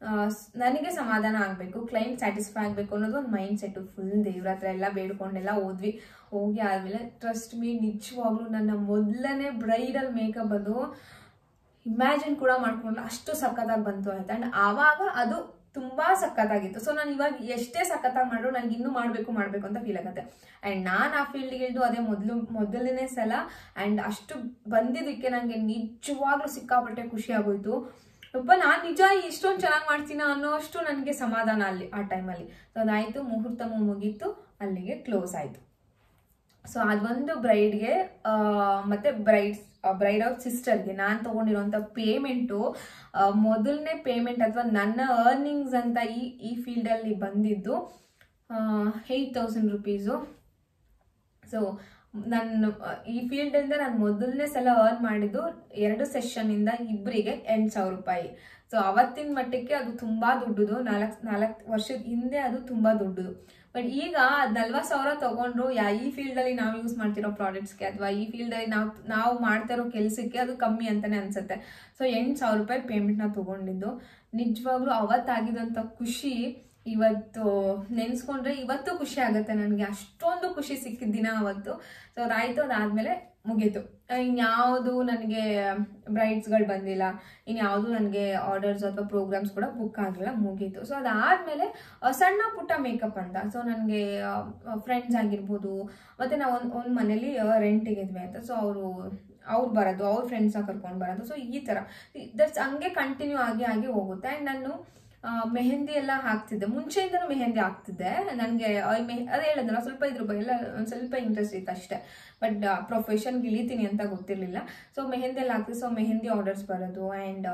ನನಗೆ ಸಮಾಧಾನ ಆಗಬೇಕು ಕ್ಲೈಂಟ್ ಸ್ಯಾಟಿಸ್ಫೈ ಆಗಬೇಕು ಅನ್ನೋದು ಒಂದು ಮೈಂಡ್ ಸೆಟ್ಟು ಫುಲ್ ದೇವ್ರ ಹತ್ರ ಎಲ್ಲ ಬೇಡ್ಕೊಂಡೆಲ್ಲ ಹೋದ್ವಿ ಹೋಗಿ ಆದಮೇಲೆ ಟ್ರಸ್ಟ್ ಮೀ ನಿಜವಾಗ್ಲೂ ನನ್ನ ಮೊದಲನೇ ಬ್ರೈಡಲ್ ಮೇಕಪ್ ಅದು ಇಮ್ಯಾಜಿನ್ ಕೂಡ ಮಾಡ್ಕೊಂಡ್ಲ ಅಷ್ಟು ಸಖತ್ತಾಗಿ ಬಂತು ಆಯ್ತಾ ಅಂಡ್ ಆವಾಗ ಅದು ತುಂಬಾ ಸಖತ್ತಾಗಿತ್ತು ಸೊ ನಾನು ಇವಾಗ ಎಷ್ಟೇ ಸಖತ್ತಾಗಿ ಮಾಡ್ರು ನನಗೆ ಇನ್ನೂ ಮಾಡಬೇಕು ಮಾಡಬೇಕು ಅಂತ ಫೀಲ್ ಆಗುತ್ತೆ ಆ್ಯಂಡ್ ನಾನು ಆ ಫೀಲ್ಡ್ಗೆ ಇಳಿದು ಅದೇ ಮೊದಲು ಮೊದಲನೇ ಸಲ ಆ್ಯಂಡ್ ಅಷ್ಟು ಬಂದಿದ್ದಕ್ಕೆ ನನಗೆ ನಿಜವಾಗ್ಲೂ ಸಿಕ್ಕಾಪಟ್ಟೆ ಖುಷಿ ಆಗೋಯ್ತು ಒಬ್ಬ ನಾನು ನಿಜ ಇಷ್ಟೊಂದು ಚೆನ್ನಾಗಿ ಮಾಡ್ತೀನ ಅನ್ನೋಷ್ಟು ನನಗೆ ಸಮಾಧಾನ ಅಲ್ಲಿ ಆ ಟೈಮಲ್ಲಿ ಸೊ ಅದಾಯಿತು ಮುಹೂರ್ತಮು ಮುಗೀತು ಅಲ್ಲಿಗೆ ಕ್ಲೋಸ್ ಆಯಿತು ಸೊ ಅದೊಂದು ಬ್ರೈಡ್ಗೆ ಮತ್ತೆ ಬ್ರೈಡ್ಸ್ ಬ್ರೈಡ್ ಆಫ್ ಸಿಸ್ಟರ್ಗೆ ನಾನು ತೊಗೊಂಡಿರೋಂಥ ಪೇಮೆಂಟು ಮೊದಲನೇ ಪೇಮೆಂಟ್ ಅಥವಾ ನನ್ನ ಅರ್ನಿಂಗ್ಸ್ ಅಂತ ಈ ಈ ಫೀಲ್ಡಲ್ಲಿ ಬಂದಿದ್ದು ಏಯ್ಟ್ ತೌಸಂಡ್ ರುಪೀಸು ಸೊ ನನ್ನ ಈ ಫೀಲ್ಡಿಂದ ನಾನು ಮೊದಲನೇ ಸಲ ಅರ್ನ್ ಮಾಡಿದ್ದು ಎರಡು ಸೆಷನ್ನಿಂದ ಇಬ್ಬರಿಗೆ ಎಂಟು ಸಾವಿರ ರೂಪಾಯಿ ಸೊ ಅವತ್ತಿನ ಮಟ್ಟಕ್ಕೆ ಅದು ತುಂಬ ದೊಡ್ಡದು ನಾಲ್ಕು ನಾಲ್ಕು ವರ್ಷದ ಹಿಂದೆ ಅದು ತುಂಬ ದೊಡ್ಡದು ಬಟ್ ಈಗ ನಲ್ವತ್ತು ಸಾವಿರ ತಗೊಂಡ್ರು ಯಾ ಈ ಫೀಲ್ಡಲ್ಲಿ ನಾವು ಯೂಸ್ ಮಾಡ್ತಿರೋ ಪ್ರಾಡಕ್ಟ್ಸ್ಗೆ ಅಥವಾ ಈ ಫೀಲ್ಡಲ್ಲಿ ನಾವು ನಾವು ಮಾಡ್ತಾ ಇರೋ ಕೆಲಸಕ್ಕೆ ಅದು ಕಮ್ಮಿ ಅಂತಲೇ ಅನಿಸುತ್ತೆ ಸೊ ಎಂಟು ಸಾವಿರ ರೂಪಾಯಿ ಪೇಮೆಂಟ್ನ ತೊಗೊಂಡಿದ್ದು ನಿಜವಾಗ್ಲೂ ಅವತ್ತಾಗಿದ್ದಂಥ ಖುಷಿ ಇವತ್ತು ನೆನೆಸ್ಕೊಂಡ್ರೆ ಇವತ್ತು ಖುಷಿ ಆಗುತ್ತೆ ನನಗೆ ಅಷ್ಟೊಂದು ಖುಷಿ ಸಿಕ್ಕಿದ ದಿನ ಅವತ್ತು ಸೊ ಅದಾಯಿತು ಅದಾದಮೇಲೆ ಮುಗೀತು ಇನ್ಯಾವುದು ನನಗೆ ಬ್ರೈಡ್ಸ್ಗಳು ಬಂದಿಲ್ಲ ಇನ್ಯಾವುದು ನನಗೆ ಆರ್ಡರ್ಸ್ ಅಥವಾ ಪ್ರೋಗ್ರಾಮ್ಸ್ ಕೂಡ ಬುಕ್ ಆಗಿಲ್ಲ ಮುಗೀತು ಸೊ ಅದಾದಮೇಲೆ ಸಣ್ಣ ಪುಟ್ಟ ಮೇಕಪ್ ಅಂತ ಸೊ ನನಗೆ ಫ್ರೆಂಡ್ಸ್ ಆಗಿರ್ಬೋದು ಮತ್ತು ನಾವು ಒಂದು ಒಂದು ಮನೇಲಿ ರೆಂಟಿಗೆ ಇದ್ವಿ ಅಂತ ಸೊ ಅವರು ಅವ್ರು ಬರೋದು ಅವ್ರ ಫ್ರೆಂಡ್ಸ್ನ ಕರ್ಕೊಂಡು ಬರೋದು ಸೊ ಈ ಥರ ದಟ್ಸ್ ಹಂಗೆ ಕಂಟಿನ್ಯೂ ಆಗಿ ಆಗಿ ಹೋಗುತ್ತೆ ಆ್ಯಂಡ್ ನಾನು ಆ, ಮೆಹಂದಿ ಎಲ್ಲ ಹಾಕ್ತಿದ್ದೆ ಮುಂಚೆಯಿಂದನೂ ಮೆಹಂದಿ ಹಾಕ್ತಿದ್ದೆ ನನಗೆ ಅದೇ ಹೇಳಿದ್ನಲ್ಲ ಸ್ವಲ್ಪ ಇದ್ರ ಬಗ್ಗೆ ಎಲ್ಲ ಒಂದು ಸ್ವಲ್ಪ ಇಂಟ್ರೆಸ್ಟ್ ಇತ್ತು ಅಷ್ಟೇ ಬಟ್ ಪ್ರೊಫೆಷನ್ಗೆ ಇಳಿತೀನಿ ಅಂತ ಗೊತ್ತಿರಲಿಲ್ಲ ಸೊ ಮೆಹಂದಿ ಎಲ್ಲ ಹಾಕ್ತಿದ್ದೆ ಸೊ ಮೆಹಂದಿ ಆರ್ಡರ್ಸ್ ಬರೋದು ಆ್ಯಂಡ್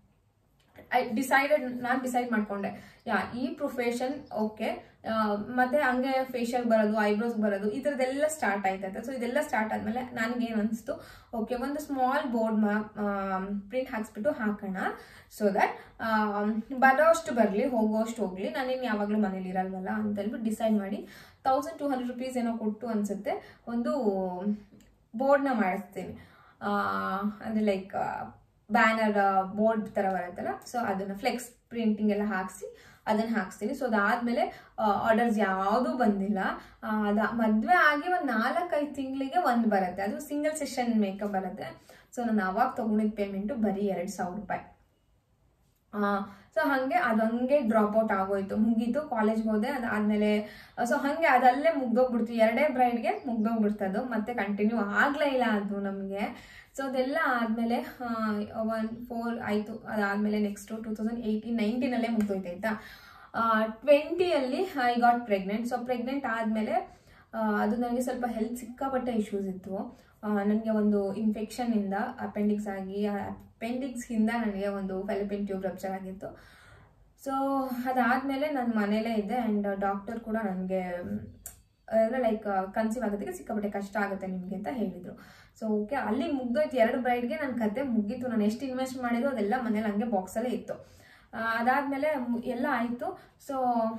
ಐ ಡಿಸೈಡೆಡ್ ನಾನು ಡಿಸೈಡ್ ಮಾಡ್ಕೊಂಡೆ ಯಾ ಈ ಪ್ರೊಫೆಷನ್ ಓಕೆ ಮತ್ತೆ ಹಂಗೆ ಫೇಶಿಯಲ್ ಬರೋದು ಐಬ್ರೋಸ್ ಬರೋದು ಈ ಥರದ್ದೆಲ್ಲ ಸ್ಟಾರ್ಟ್ ಆಯ್ತೈತೆ ಸೊ ಇದೆಲ್ಲ ಸ್ಟಾರ್ಟ್ ಆದಮೇಲೆ ನನಗೇನು ಅನಿಸ್ತು ಓಕೆ ಒಂದು ಸ್ಮಾಲ್ ಬೋರ್ಡ್ ಮಾ ಪ್ರಿಂಟ್ ಹಾಕ್ಸ್ಬಿಟ್ಟು ಹಾಕೋಣ ಸೊ ದಟ್ ಬರೋಷ್ಟು ಬರಲಿ ಹೋಗೋಷ್ಟು ಹೋಗಲಿ ನಾನೇನು ಯಾವಾಗಲೂ ಮನೇಲಿ ಇರಲ್ವಲ್ಲ ಅಂತ ಹೇಳ್ಬಿಟ್ಟು ಡಿಸೈಡ್ ಮಾಡಿ ತೌಸಂಡ್ ಟೂ ಹಂಡ್ರೆಡ್ ರುಪೀಸ್ ಏನೋ ಕೊಟ್ಟು ಅನಿಸುತ್ತೆ ಒಂದು ಬೋರ್ಡ್ನ ಮಾಡಿಸ್ತೀನಿ ಅಂದರೆ ಲೈಕ್ ಬ್ಯಾನರ್ ಬೋರ್ಡ್ ಥರ ಬರುತ್ತಲ್ಲ ಸೊ ಅದನ್ನು ಫ್ಲೆಕ್ಸ್ ಪ್ರಿಂಟಿಂಗ್ ಎಲ್ಲ ಹಾಕಿಸಿ ಅದನ್ನು ಹಾಕ್ಸ್ತೀನಿ ಸೊ ಅದಾದಮೇಲೆ ಆರ್ಡರ್ಸ್ ಯಾವುದೂ ಬಂದಿಲ್ಲ ಆ, ಅದ ಮದುವೆ ಆಗಿ ಒಂದು ನಾಲ್ಕೈದು ತಿಂಗಳಿಗೆ ಒಂದು ಬರುತ್ತೆ ಅದು ಸಿಂಗಲ್ ಸೆಷನ್ ಮೇಕಪ್ ಬರುತ್ತೆ ಸೊ ನಾನು ಅವಾಗ ತೊಗೊಂಡಿದ್ದ ಪೇಮೆಂಟು ಬರೀ ಎರಡು ಸಾವಿರ ರೂಪಾಯಿ ಸೊ ಹಾಗೆ ಅದು ಹಂಗೆ ಡ್ರಾಪ್ ಔಟ್ ಆಗೋಯ್ತು ಮುಗೀತು ಕಾಲೇಜ್ಗೆ ಹೋದೆ ಅದಾದ್ಮೇಲೆ ಸೊ ಹಾಗೆ ಅದಲ್ಲೇ ಮುಗ್ದೋಗ್ಬಿಡ್ತು ಎರಡೇ ಬ್ರೈಡ್ಗೆ ಮುಗ್ದೋಗ್ಬಿಡ್ತದು ಮತ್ತೆ ಕಂಟಿನ್ಯೂ ಆಗಲೇ ಇಲ್ಲ ಅದು ನಮಗೆ ಸೊ ಅದೆಲ್ಲ ಆದಮೇಲೆ ಒನ್ ಫೋರ್ ಆಯಿತು ಅದಾದಮೇಲೆ ನೆಕ್ಸ್ಟು ಟೂ ತೌಸಂಡ್ ಏಯ್ಟೀನ್ ನೈನ್ಟೀನಲ್ಲೇ ಮುಗ್ದೋಯ್ತು ಆಯಿತಾ ಟ್ವೆಂಟಿಯಲ್ಲಿ I got pregnant so pregnant ಆದಮೇಲೆ ಅದು ನನಗೆ ಸ್ವಲ್ಪ ಹೆಲ್ತ್ ಸಿಕ್ಕಾಪಟ್ಟೆ ಇಶ್ಯೂಸ್ ಇತ್ತು ನನಗೆ ಒಂದು ಇನ್ಫೆಕ್ಷನಿಂದ ಅಪೆಂಡಿಕ್ಸ್ ಆಗಿ ಅಪೆಂಡಿಕ್ಸ್ಗಿಂದ ನನಗೆ ಒಂದು ಫೆಲಿಪಿನ್ ಟ್ಯೂಬ್ ರಪ್ಚರ್ ಆಗಿತ್ತು ಸೊ ಅದಾದಮೇಲೆ ನಾನು ಮನೇಲೇ ಇದ್ದೆ ಆ್ಯಂಡ್ ಡಾಕ್ಟರ್ ಕೂಡ ನನಗೆ ಅಂದರೆ ಲೈಕ್ ಕನ್ಸೀವ್ ಆಗೋದಕ್ಕೆ ಸಿಕ್ಕಾಪಟ್ಟೆ ಕಷ್ಟ ಆಗುತ್ತೆ ನಿಮಗೆ ಅಂತ ಹೇಳಿದರು ಸೊ ಓಕೆ ಅಲ್ಲಿ ಮುಗ್ದೋಯ್ತು ಎರಡು ಬ್ರೈಡ್ಗೆ ನನ್ನ ಕತೆ ಮುಗೀತು ನಾನು ಎಷ್ಟು ಇನ್ವೆಸ್ಟ್ ಮಾಡಿದ್ರು ಅದೆಲ್ಲ ಮನೇಲಿ ಹಂಗೆ ಬಾಕ್ಸಲ್ಲೇ ಇತ್ತು ಅದಾದಮೇಲೆ ಎಲ್ಲ ಆಯಿತು ಸೊ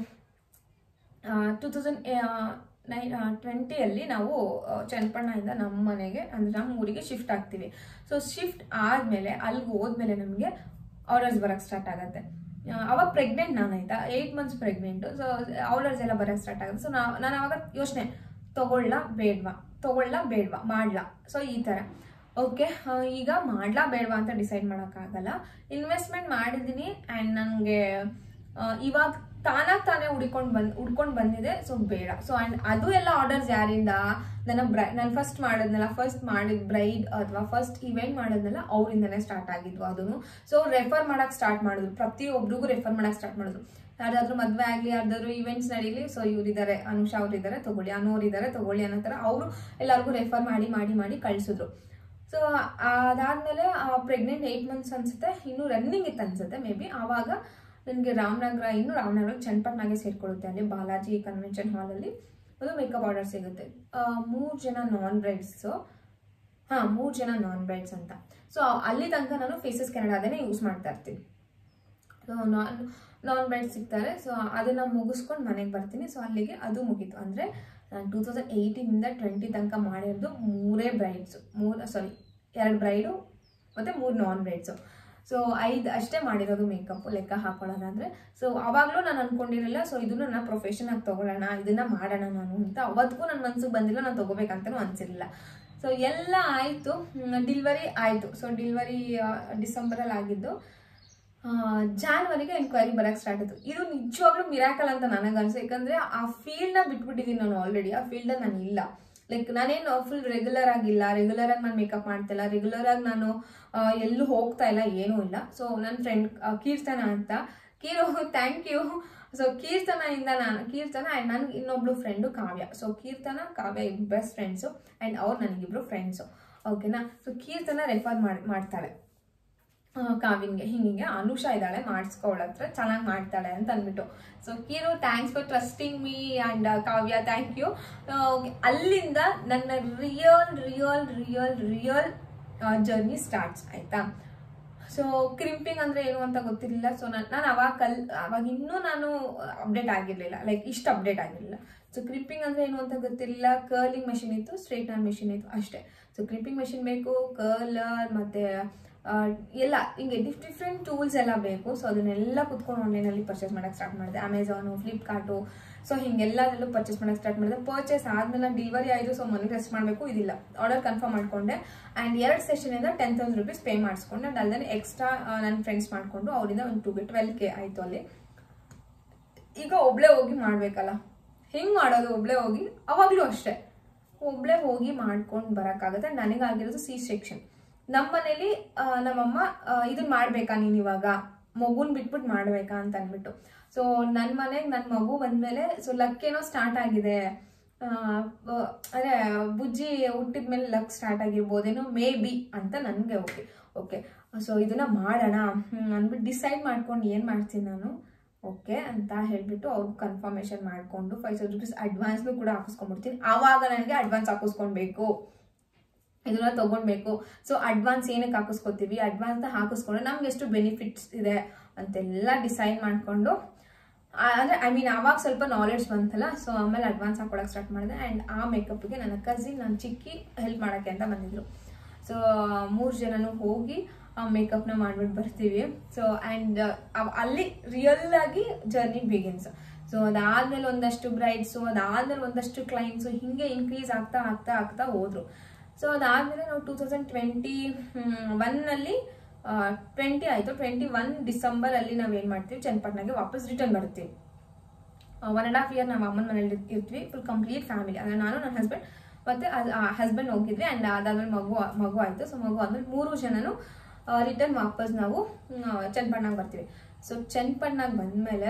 ಟೂ ತೌಸಂಡ್ ನೈ ಟ್ವೆಂಟಿಯಲ್ಲಿ ನಾವು ಚನ್ನಪಣ್ಣದಿಂದ ನಮ್ಮ ಮನೆಗೆ ಅಂದರೆ ನಮ್ಮ ಊರಿಗೆ ಶಿಫ್ಟ್ ಆಗ್ತೀವಿ ಸೊ ಶಿಫ್ಟ್ ಆದಮೇಲೆ ಅಲ್ಲಿಗೆ ಹೋದ್ಮೇಲೆ ನಮಗೆ ಆರ್ಡರ್ಸ್ ಬರೋಕ್ಕೆ ಸ್ಟಾರ್ಟ್ ಆಗುತ್ತೆ ಅವಾಗ ಪ್ರೆಗ್ನೆಂಟ್ ನಾನು ಆಯ್ತಾ eight months pregnant so orders ಎಲ್ಲ ಬರೋಕ್ಕೆ ಸ್ಟಾರ್ಟ್ ಆಗುತ್ತೆ ಸೊ ನಾ ನಾನು ಅವಾಗ ಯೋಚನೆ ತೊಗೊಳ್ಳ ಬೇಡವಾ ತೊಗೊಳ್ಳ ಬೇಡವಾ ಮಾಡ್ಲಾ ಸೊ ಈ ಥರ ಓಕೆ ಈಗ ಮಾಡ್ಲಾ ಬೇಡವಾ ಅಂತ ಡಿಸೈಡ್ ಮಾಡೋಕ್ಕಾಗಲ್ಲ ಇನ್ವೆಸ್ಟ್ಮೆಂಟ್ ಮಾಡಿದ್ದೀನಿ ಆ್ಯಂಡ್ ನನಗೆ ಇವಾಗ ತಾನಾಗಿ ತಾನೇ ಹುಡ್ಕೊಂಡು ಬಂದು ಹುಡ್ಕೊಂಡು ಬಂದಿದೆ ಸೊ ಬೇಡ ಸೊ ಆ್ಯಂಡ್ ಅದು ಎಲ್ಲ ಆರ್ಡರ್ಸ್ ಯಾರಿಂದ ನನ್ನ ಬ್ರೈ ನಾನು ಫಸ್ಟ್ ಮಾಡಿದ್ನಲ್ಲ ಫಸ್ಟ್ ಮಾಡಿದ ಬ್ರೈಡ್ ಅಥವಾ ಫಸ್ಟ್ ಇವೆಂಟ್ ಮಾಡಿದ್ನಲ್ಲ ಅವರಿಂದನೇ ಸ್ಟಾರ್ಟ್ ಆಗಿದ್ವು ಅದನ್ನು ಸೊ ರೆಫರ್ ಮಾಡೋಕೆ ಸ್ಟಾರ್ಟ್ ಮಾಡಿದ್ರು ಪ್ರತಿಯೊಬ್ಬರಿಗೂ ರೆಫರ್ ಮಾಡೋಕೆ ಸ್ಟಾರ್ಟ್ ಮಾಡಿದ್ರು ಯಾರ್ದಾದ್ರೂ ಮದುವೆ ಆಗಲಿ ಯಾರ್ದಾದ್ರು ಇವೆಂಟ್ಸ್ ನಡೀಲಿ ಸೊ ಇವರಿದ್ದಾರೆ ಅನುಷಾ ಅವರಿದ್ದಾರೆ ತಗೊಳ್ಳಿ ಅನ್ನೋರಿದ್ದಾರೆ ತಗೊಳ್ಳಿ ಅನ್ನೋ ಥರ ಅವರು ಎಲ್ಲರಿಗೂ ರೆಫರ್ ಮಾಡಿ ಮಾಡಿ ಮಾಡಿ ಕಳಿಸಿದ್ರು ಸೊ ಅದಾದಮೇಲೆ ಪ್ರೆಗ್ನೆಂಟ್ ಏಯ್ಟ್ ಮಂತ್ಸ್ ಅನ್ಸುತ್ತೆ ಇನ್ನೂ ರನ್ನಿಂಗ್ ಇತ್ತು ಅನ್ಸುತ್ತೆ ಮೇ ಬಿ ಆವಾಗ ನನಗೆ ರಾಮನಗರ ಇನ್ನು ರಾಮನಗರ ಚನ್ನಪಟ್ಟಣಗೆ ಸೇರ್ಕೊಳ್ಳುತ್ತೆ ಅಲ್ಲಿ ಬಾಲಾಜಿ ಕನ್ವೆನ್ಷನ್ ಹಾಲಲ್ಲಿ ಒಂದು ಮೇಕಪ್ ಆರ್ಡರ್ ಸಿಗುತ್ತೆ ಮೂರು ಜನ ನಾನ್ ಬ್ರೈಡ್ಸು ಹಾಂ ಮೂರು ಜನ ನಾನ್ ಬ್ರೈಡ್ಸ್ ಅಂತ ಸೊ ಅಲ್ಲಿ ತನಕ ನಾನು ಫೇಸಸ್ ಕೆನಡಾದನೇ ಯೂಸ್ ಮಾಡ್ತಾ ಇರ್ತೀನಿ ಸೊ ನಾನ್ ನಾನ್ ಬ್ರೈಡ್ ಸಿಗ್ತಾರೆ ಸೊ ಅದನ್ನು ಮುಗಿಸ್ಕೊಂಡು ಮನೆಗೆ ಬರ್ತೀನಿ ಸೊ ಅಲ್ಲಿಗೆ ಅದು ಮುಗೀತು ಅಂದರೆ ನಾನು ಟೂ ತೌಸಂಡ್ ಏಯ್ಟೀನಿಂದ ಟ್ವೆಂಟಿ ತನಕ ಮಾಡಿರೋದು ಮೂರೇ ಬ್ರೈಡ್ಸು ಮೂರು ಸಾರಿ ಎರಡು ಬ್ರೈಡು ಮತ್ತು ಮೂರು ನಾನ್ ಬ್ರೈಡ್ಸು ಸೊ ಐದು ಅಷ್ಟೇ ಮಾಡಿರೋದು ಮೇಕಪ್ ಲೆಕ್ಕ ಹಾಕೊಳ್ಳೋದಾದ್ರೆ ಸೊ ಅವಾಗಲೂ ನಾನು ಅನ್ಕೊಂಡಿರಲಿಲ್ಲ ಸೊ ಇದನ್ನು ನನ್ನ ಪ್ರೊಫೆಷನ್ ಆಗಿ ತೊಗೊಳ್ಳೋಣ ಇದನ್ನ ಮಾಡೋಣ ನಾನು ಅಂತ ಅವತ್ತಿಗೂ ನನ್ನ ಮನ್ಸಿಗೆ ಬಂದಿಲ್ಲ ನಾನು ತೊಗೋಬೇಕಂತನೂ ಅನ್ಸಿರಲಿಲ್ಲ ಸೊ ಎಲ್ಲ ಆಯಿತು ಡಿಲ್ವರಿ ಆಯಿತು ಸೊ ಡಿಲ್ವರಿ ಡಿಸೆಂಬರಲ್ಲಿ ಆಗಿದ್ದು ಜಾನ್ವರಿಗೆ ಎನ್ಕ್ವೈರಿ ಬರಕ್ಕೆ ಸ್ಟಾರ್ಟ್ ಆಯಿತು ಇದು ನಿಜವಾಗ್ಲೂ ಮಿರಾಕಲ್ ಅಂತ ನನಗೆ ಅನ್ಸು ಯಾಕಂದರೆ ಆ ಫೀಲ್ಡ್ನ ಬಿಟ್ಬಿಟ್ಟಿದ್ದೀನಿ ನಾನು ಆಲ್ರೆಡಿ ಆ ಫೀಲ್ಡಲ್ಲಿ ನಾನು ಇಲ್ಲ ಲೈಕ್ ನಾನೇನು ಫುಲ್ ರೆಗ್ಯುಲರ್ ಆಗಿಲ್ಲ ರೆಗ್ಯುಲರ್ ಆಗಿ ನಾನು ಮೇಕಪ್ ಮಾಡ್ತಿಲ್ಲ ರೆಗ್ಯುಲರ್ ಆಗಿ ನಾನು ಎಲ್ಲೂ ಹೋಗ್ತಾ ಇಲ್ಲ ಏನೂ ಇಲ್ಲ ಸೊ ನನ್ನ ಫ್ರೆಂಡ್ ಕೀರ್ತನ ಅಂತ Keeru thank you so Keerthana ಇಂದ ನಾನು ಕೀರ್ತನ ಆ್ಯಂಡ್ ನನ್ಗೆ ಇನ್ನೊಬ್ಳು ಫ್ರೆಂಡು ಕಾವ್ಯ ಸೊ ಕೀರ್ತನ ಕಾವ್ಯ ಇಬ್ಬರು ಬೆಸ್ಟ್ ಫ್ರೆಂಡ್ಸು ಆ್ಯಂಡ್ ಅವ್ರು ನನಗಿಬ್ರು ಫ್ರೆಂಡ್ಸು ಓಕೆನಾ ಸೊ ಕೀರ್ತನ ರೆಫರ್ ಮಾಡಿ ಮಾಡ್ತಾಳೆ ಕಾವಿನ್ಗೆ ಹಿಂಗೆ ಅನುಷಾ ಇದ್ದಾಳೆ ಮಾಡಿಸ್ಕೊಳ್ಳ ಹತ್ರ ಚೆನ್ನಾಗಿ ಮಾಡ್ತಾಳೆ ಅಂತ ಅಂದ್ಬಿಟ್ಟು so Keeru thanks for trusting me and Kavya thank you ಅಲ್ಲಿಂದ ನನ್ನ real real real real journey starts ಆಯಿತಾ ಸೊ ಕ್ರಿಂಪಿಂಗ್ ಅಂದರೆ ಏನು ಅಂತ ಗೊತ್ತಿರಲಿಲ್ಲ ಸೊ ನಾನು ನಾನು ಅವಾಗ ಕಲ್ ಅವಾಗ ಇನ್ನೂ ನಾನು ಅಪ್ಡೇಟ್ ಆಗಿರಲಿಲ್ಲ ಲೈಕ್ ಇಷ್ಟು ಅಪ್ಡೇಟ್ ಆಗಿರಲಿಲ್ಲ ಸೊ ಕ್ರಿಂಪಿಂಗ್ ಅಂದರೆ ಏನು ಅಂತ ಗೊತ್ತಿರಲಿಲ್ಲ ಕರ್ಲಿಂಗ್ ಮೆಷಿನ್ ಇತ್ತು ಸ್ಟ್ರೇಟ್ನರ್ ಮೆಷಿನ್ ಇತ್ತು ಅಷ್ಟೇ ಸೊ ಕ್ರಿಂಪಿಂಗ್ ಮೆಷಿನ್ ಬೇಕು ಕರ್ಲರ್ ಮತ್ತು ಎಲ್ಲ ಹಿಂಗೆ ಡಿಫ್ ಡಿಫ್ರೆಂಟ್ ಟೂಲ್ಸ್ ಎಲ್ಲ ಬೇಕು ಸೊ ಅದನ್ನೆಲ್ಲ ಕುತ್ಕೊಂಡು ಆನ್ಲೈನಲ್ಲಿ ಪರ್ಚೇಸ್ ಮಾಡೋಕ್ಕೆ ಸ್ಟಾರ್ಟ್ ಮಾಡಿದೆ ಅಮೆಝಾನು ಫ್ಲಿಪ್ಕಾರ್ಟು ಸೊ ಹಿಂಗೆಲ್ಲದಲ್ಲೂ ಪರ್ಚೇಸ್ ಮಾಡೋಕ್ಕೆ ಸ್ಟಾರ್ಟ್ ಮಾಡಿದೆ ಪರ್ಚೇಸ್ ಆದಮೇಲೆ ಡಿಲಿವರಿ ಆಯಿತು ಸೊ ಮನೆಗೆ ರೆಸ್ಟ್ ಮಾಡಬೇಕು ಇದಿಲ್ಲ ಆರ್ಡರ್ ಕನ್ಫರ್ಮ್ ಮಾಡಿಕೊಂಡೆ ಆ್ಯಂಡ್ ಎರಡು ಸೆಷನಿಂದ ಟೆನ್ ತೌಸಂಡ್ ರುಪೀಸ್ ಪೇ ಮಾಡಿಸ್ಕೊಂಡೆ ಆ್ಯಂಡ್ ಅಲ್ಲದೆ ಎಕ್ಸ್ಟ್ರಾ ನನ್ನ ಫ್ರೆಂಡ್ಸ್ ಮಾಡಿಕೊಂಡು ಅವರಿಂದ ಒಂದು ಟೂ ಬಿ ಟ್ವೆಲ್ ಕೆ ಆಯಿತು ಅಲ್ಲಿ ಈಗ ಒಬ್ಳೆ ಹೋಗಿ ಮಾಡಬೇಕಲ್ಲ ಹೆಂಗೆ ಮಾಡೋದು ಒಬ್ಳೆ ಹೋಗಿ ಅವಾಗಲೂ ಅಷ್ಟೇ ಒಬ್ಳೆ ಹೋಗಿ ಮಾಡ್ಕೊಂಡು ಬರೋಕ್ಕಾಗತ್ತೆ ನನಗಾಗಿರೋದು ಸಿ ಸೆಕ್ಷನ್ ನಮ್ಮ ಮನೇಲಿ ನಮ್ಮಮ್ಮ ಇದನ್ನ ಮಾಡ್ಬೇಕಾ ನೀನು ಇವಾಗ ಮಗುನ್ ಬಿಟ್ಬಿಟ್ಟು ಮಾಡ್ಬೇಕಾ ಅಂತ ಅಂದ್ಬಿಟ್ಟು ಸೊ ನನ್ನ ಮನೆಗೆ ನನ್ನ ಮಗು ಬಂದ್ಮೇಲೆ ಸೊ ಲಕ್ ಏನೋ ಸ್ಟಾರ್ಟ್ ಆಗಿದೆ ಅದೇ ಬುಜ್ಜಿ ಹುಟ್ಟಿದ ಮೇಲೆ ಲಕ್ ಸ್ಟಾರ್ಟ್ ಆಗಿರ್ಬೋದೇನೋ ಮೇ ಬಿ ಅಂತ ನನಗೆ ಓಕೆ ಓಕೆ ಸೊ ಇದನ್ನ ಮಾಡೋಣ ಅಂದ್ಬಿಟ್ಟು ಡಿಸೈಡ್ ಮಾಡ್ಕೊಂಡು ಏನು ಮಾಡ್ತೀನಿ ನಾನು ಓಕೆ ಅಂತ ಹೇಳ್ಬಿಟ್ಟು ಅವ್ರಿಗೆ ಕನ್ಫರ್ಮೇಷನ್ ಮಾಡಿಕೊಂಡು ಫೈವ್ ತೌಸಂಡ್ ರುಪೀಸ್ ಅಡ್ವಾನ್ಸ್ನು ಕೂಡ ಹಾಕಿಸ್ಕೊಂಡ್ಬಿಡ್ತೀನಿ ಆವಾಗ ನನಗೆ ಅಡ್ವಾನ್ಸ್ ಹಾಕಿಸ್ಕೊಳ್ಬೇಕು ಇದನ್ನ ತಗೊಳ್ಬೇಕು ಸೊ ಅಡ್ವಾನ್ಸ್ ಏನಕ್ಕೆ ಹಾಕಿಸ್ಕೊತೀವಿ ಅಡ್ವಾನ್ಸ್ನ ಹಾಕಿಸ್ಕೊಂಡ್ರೆ ನಮ್ಗೆ ಎಷ್ಟು ಬೆನಿಫಿಟ್ಸ್ ಇದೆ ಅಂತೆಲ್ಲ ಡಿಸೈಡ್ ಮಾಡಿಕೊಂಡು ಅಂದರೆ ಐ ಮೀನ್ ಆವಾಗ ಸ್ವಲ್ಪ ನಾಲೆಡ್ಜ್ ಬಂತಲ್ಲ ಸೊ ಆಮೇಲೆ ಅಡ್ವಾನ್ಸ್ ಹಾಕೊಳಕ್ಕೆ ಸ್ಟಾರ್ಟ್ ಮಾಡಿದೆ ಆ್ಯಂಡ್ ಆ ಮೇಕಪ್ಗೆ ನನ್ನ ಕಸಿನ್ ನನ್ನ ಚಿಕ್ಕಿ ಹೆಲ್ಪ್ ಮಾಡೋಕ್ಕೆ ಅಂತ ಬಂದಿದ್ರು ಸೊ ಮೂರು ಜನನು ಹೋಗಿ ಆ ಮೇಕಪ್ನ ಮಾಡ್ಬಿಟ್ಟು ಬರ್ತೀವಿ ಸೊ ಆ್ಯಂಡ್ ಅಲ್ಲಿ ರಿಯಲ್ ಆಗಿ ಜರ್ನಿ ಬಿಗಿನ್ಸ್ ಸೊ ಅದಾದ್ಮೇಲೆ ಒಂದಷ್ಟು ಬ್ರೈಡ್ಸು ಅದಾದ್ಮೇಲೆ ಒಂದಷ್ಟು ಕ್ಲೈಂಟ್ಸು ಹಿಂಗೆ ಇನ್ಕ್ರೀಸ್ ಆಗ್ತಾ ಆಗ್ತಾ ಆಗ್ತಾ ಹೋದ್ರು ಸೊ ಅದಾದಮೇಲೆ ನಾವು ಟೂ ತೌಸಂಡ್ ಟ್ವೆಂಟಿ ಒನ್ನಲ್ಲಿ ಟ್ವೆಂಟಿ ಆಯಿತು ಟ್ವೆಂಟಿ ಒನ್ ಡಿಸೆಂಬರಲ್ಲಿ ನಾವೇನು ಮಾಡ್ತೀವಿ ಚನ್ನಪಟ್ಟಣಗೆ ವಾಪಸ್ ರಿಟರ್ನ್ ಬರ್ತೀವಿ ಒನ್ ಆ್ಯಂಡ್ ಹಾಫ್ ಇಯರ್ ನಮ್ಮ ಅಮ್ಮನ ಮನೇಲಿ ಇರ್ತೀವಿ ಫುಲ್ ಕಂಪ್ಲೀಟ್ ಫ್ಯಾಮಿಲಿ ಅಂದರೆ ನಾನು ನನ್ನ ಹಸ್ಬೆಂಡ್ ಮತ್ತು ಹಸ್ಬೆಂಡ್ ಹೋಗಿದ್ವಿ ಆ್ಯಂಡ್ ಅದಾದ್ಮೇಲೆ ಮಗು ಮಗು ಆಯಿತು ಸೊ ಮಗು ಆದ್ಮೇಲೆ ಮೂರು ಜನನು ರಿಟರ್ನ್ ವಾಪಸ್ ನಾವು ಚನ್ನಪಣ್ಣಗೆ ಬರ್ತೀವಿ ಸೊ ಚನ್ನಪಣ್ಣಗೆ ಬಂದಮೇಲೆ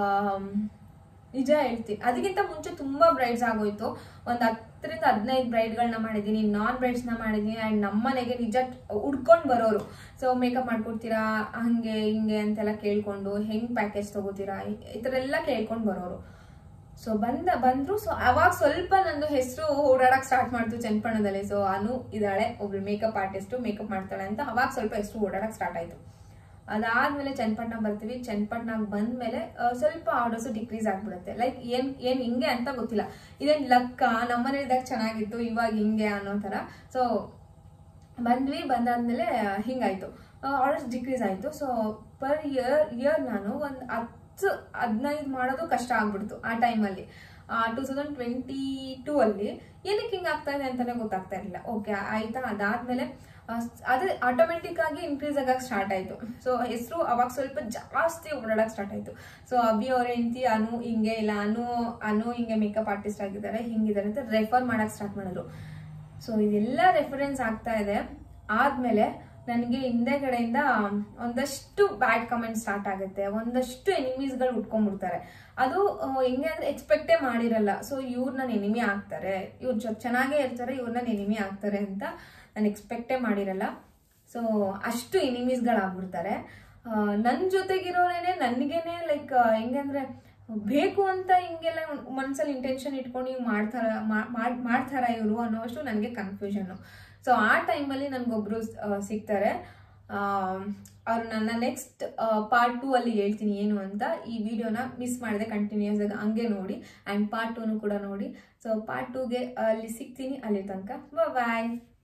ನಿಜ ಹೇಳ್ತೀನಿ ಅದಕ್ಕಿಂತ ಮುಂಚೆ ತುಂಬಾ ಬ್ರೈಡ್ಸ್ ಆಗೋಯ್ತು ಒಂದು ಹತ್ತರಿಂದ ಹದಿನೈದು ಬ್ರೈಡ್ಗಳನ್ನ ಮಾಡಿದ್ದೀನಿ ನಾನ್ ಬ್ರೈಡ್ಸ್ನ ಮಾಡಿದ್ದೀನಿ ಆ್ಯಂಡ್ ನಮ್ಮನೆಗೆ ನಿಜ ಉಡ್ಕೊಂಡು ಬರೋರು ಸೊ ಮೇಕಪ್ ಮಾಡ್ಕೊಡ್ತೀರಾ ಹಂಗೆ ಹಿಂಗೆ ಅಂತೆಲ್ಲ ಕೇಳ್ಕೊಂಡು ಹೆಂಗ್ ಪ್ಯಾಕೇಜ್ ತಗೋತೀರಾ ಈ ಥರ ಎಲ್ಲ ಕೇಳ್ಕೊಂಡು ಬರೋರು ಸೊ ಬಂದ ಬಂದ್ರು ಸೊ ಅವಾಗ ಸ್ವಲ್ಪ ನಂದು ಹೆಸರು ಓಡಾಡಕ್ ಸ್ಟಾರ್ಟ್ ಮಾಡ್ತು ಚನ್ನಪಣ್ಣದಲ್ಲಿ ಸೊ ಅನು ಇದ್ದಾಳೆ ಒಬ್ಳು ಮೇಕಪ್ ಆರ್ಟಿಸ್ಟ್ ಮೇಕಪ್ ಮಾಡ್ತಾಳೆ ಅಂತ ಅವಾಗ ಸ್ವಲ್ಪ ಹೆಸರು ಓಡಾಡಕ್ ಸ್ಟಾರ್ಟ್ ಆಯ್ತು ಅದಾದ್ಮೇಲೆ ಚನ್ನಪಟ್ಟಣ ಬರ್ತೀವಿ ಚನ್ನಪಟ್ಟಣಕ್ಕೆ ಬಂದ್ಮೇಲೆ ಆ, ಸ್ವಲ್ಪ ಆರ್ಡರ್ಸ್ ಡಿಕ್ರೀಸ್ ಆಗ್ಬಿಡುತ್ತೆ ಲೈಕ್ ಏನ್ ಏನ್ ಹಿಂಗೆ ಅಂತ ಗೊತ್ತಿಲ್ಲ ಇದೇನ್ ಲಕ್ಕ ನಮ್ಮನೇಲಿದ್ದಾಗ ಚೆನ್ನಾಗಿತ್ತು ಇವಾಗ ಹಿಂಗೆ ಅನ್ನೋ ತರ ಸೊ ಬಂದ್ವಿ ಬಂದಾದ್ಮೇಲೆ ಹಿಂಗಾಯ್ತು ಆರ್ಡರ್ಸ್ ಡಿಕ್ರೀಸ್ ಆಯ್ತು ಸೊ ಪರ್ ಇಯರ್ ಇಯರ್ ನಾನು ಒಂದು ಹತ್ತು ಹದಿನೈದು ಮಾಡೋದು ಕಷ್ಟ ಆಗ್ಬಿಡ್ತು ಆ ಟೈಮಲ್ಲಿ ಟೂ ತೌಸಂಡ್ ಟ್ವೆಂಟಿ ಟೂ ಅಲ್ಲಿ ಏನಕ್ಕೆ ಹಿಂಗೆ ಆಗ್ತಾ ಇದೆ ಅಂತಾನೆ ಗೊತ್ತಾಗ್ತಾ ಇರಲಿಲ್ಲ ಓಕೆ ಆಯ್ತಾ ಅದಾದ್ಮೇಲೆ ಆ, ಅದೇ ಆಟೋಮೆಟಿಕ್ ಆಗಿ ಇನ್ಕ್ರೀಸ್ ಆಗಕ್ಕೆ ಸ್ಟಾರ್ಟ್ ಆಯ್ತು ಸೊ ಹೆಸರು ಅವಾಗ ಸ್ವಲ್ಪ ಜಾಸ್ತಿ ಓಡಾಡಕ್ ಸ್ಟಾರ್ಟ್ ಆಯ್ತು ಸೊ ಅಭಿ ಅವ್ರ ಹೆಂಡತಿ ಅನು ಹಿಂಗೆ ಇಲ್ಲ ಅನು ಅನು ಹಿಂಗೆ ಮೇಕಪ್ ಆರ್ಟಿಸ್ಟ್ ಆಗಿದ್ದಾರೆ ಹಿಂಗಿದ್ದಾರೆ ಅಂತ ರೆಫರ್ ಮಾಡಕ್ ಸ್ಟಾರ್ಟ್ ಮಾಡಿದ್ರು ಸೊ ಇದೆಲ್ಲ ರೆಫರೆನ್ಸ್ ಆಗ್ತಾ ಇದೆ ಆದ್ಮೇಲೆ ನನಗೆ ಹಿಂದೆ ಕಡೆಯಿಂದ ಒಂದಷ್ಟು ಬ್ಯಾಡ್ ಕಮೆಂಟ್ ಸ್ಟಾರ್ಟ್ ಆಗುತ್ತೆ ಒಂದಷ್ಟು ಎನಿಮೀಸ್ಗಳು ಉಟ್ಕೊಂಡ್ಬಿಡ್ತಾರೆ ಅದು ಆ, ಹೆಂಗೆ ಅಂದ್ರೆ ಎಕ್ಸ್ಪೆಕ್ಟೇ ಮಾಡಿರಲ್ಲ ಸೊ ಇವ್ರು ನನ್ನ ಎನಿಮಿ ಆಗ್ತಾರೆ ಇವ್ರು ಜೊ ಚೆನ್ನಾಗೇ ಇರ್ತಾರೆ ಇವ್ರು ನನ್ನ ಎನಿಮಿ ಆಗ್ತಾರೆ ಅಂತ ನಾನು ಎಕ್ಸ್ಪೆಕ್ಟೇ ಮಾಡಿರಲ್ಲ ಸೊ ಅಷ್ಟು ಎನಿಮೀಸ್ಗಳಾಗ್ಬಿಡ್ತಾರೆ ನನ್ನ ಜೊತೆಗಿರೋರೇನೆ ನನಗೇನೆ ಲೈಕ್ ಹೆಂಗಂದ್ರೆ ಬೇಕು ಅಂತ ಹಿಂಗೆಲ್ಲ ಮನ್ಸಲ್ಲಿ ಇಂಟೆನ್ಷನ್ ಇಟ್ಕೊಂಡು ಹಿಂಗೆ ಮಾಡ್ತಾರ ಮಾ- ಮಾಡ್- ಮಾಡ್ತಾರ ಇವರು ಅನ್ನೋಷ್ಟು ನನಗೆ ಕನ್ಫ್ಯೂಷನ್ನು ಸೊ ಆ ಟೈಮಲ್ಲಿ ನನಗೊಬ್ರು ಸಿಗ್ತಾರೆ ಅವ್ರು ನನ್ನ ನೆಕ್ಸ್ಟ್ ಪಾರ್ಟ್ ಟೂ ಅಲ್ಲಿ ಹೇಳ್ತೀನಿ ಏನು ಅಂತ ಈ ವಿಡಿಯೋನ ಮಿಸ್ ಮಾಡಿದೆ ಕಂಟಿನ್ಯೂಸ್ ಆಗಿ ಹಂಗೆ ನೋಡಿ ಆ್ಯಂಡ್ ಪಾರ್ಟ್ ಟೂನು ಕೂಡ ನೋಡಿ ಸೊ ಪಾರ್ಟ್ ಟೂಗೆ ಅಲ್ಲಿ ಸಿಗ್ತೀನಿ ಅಲ್ಲಿ ತನಕ ಬಾಯ್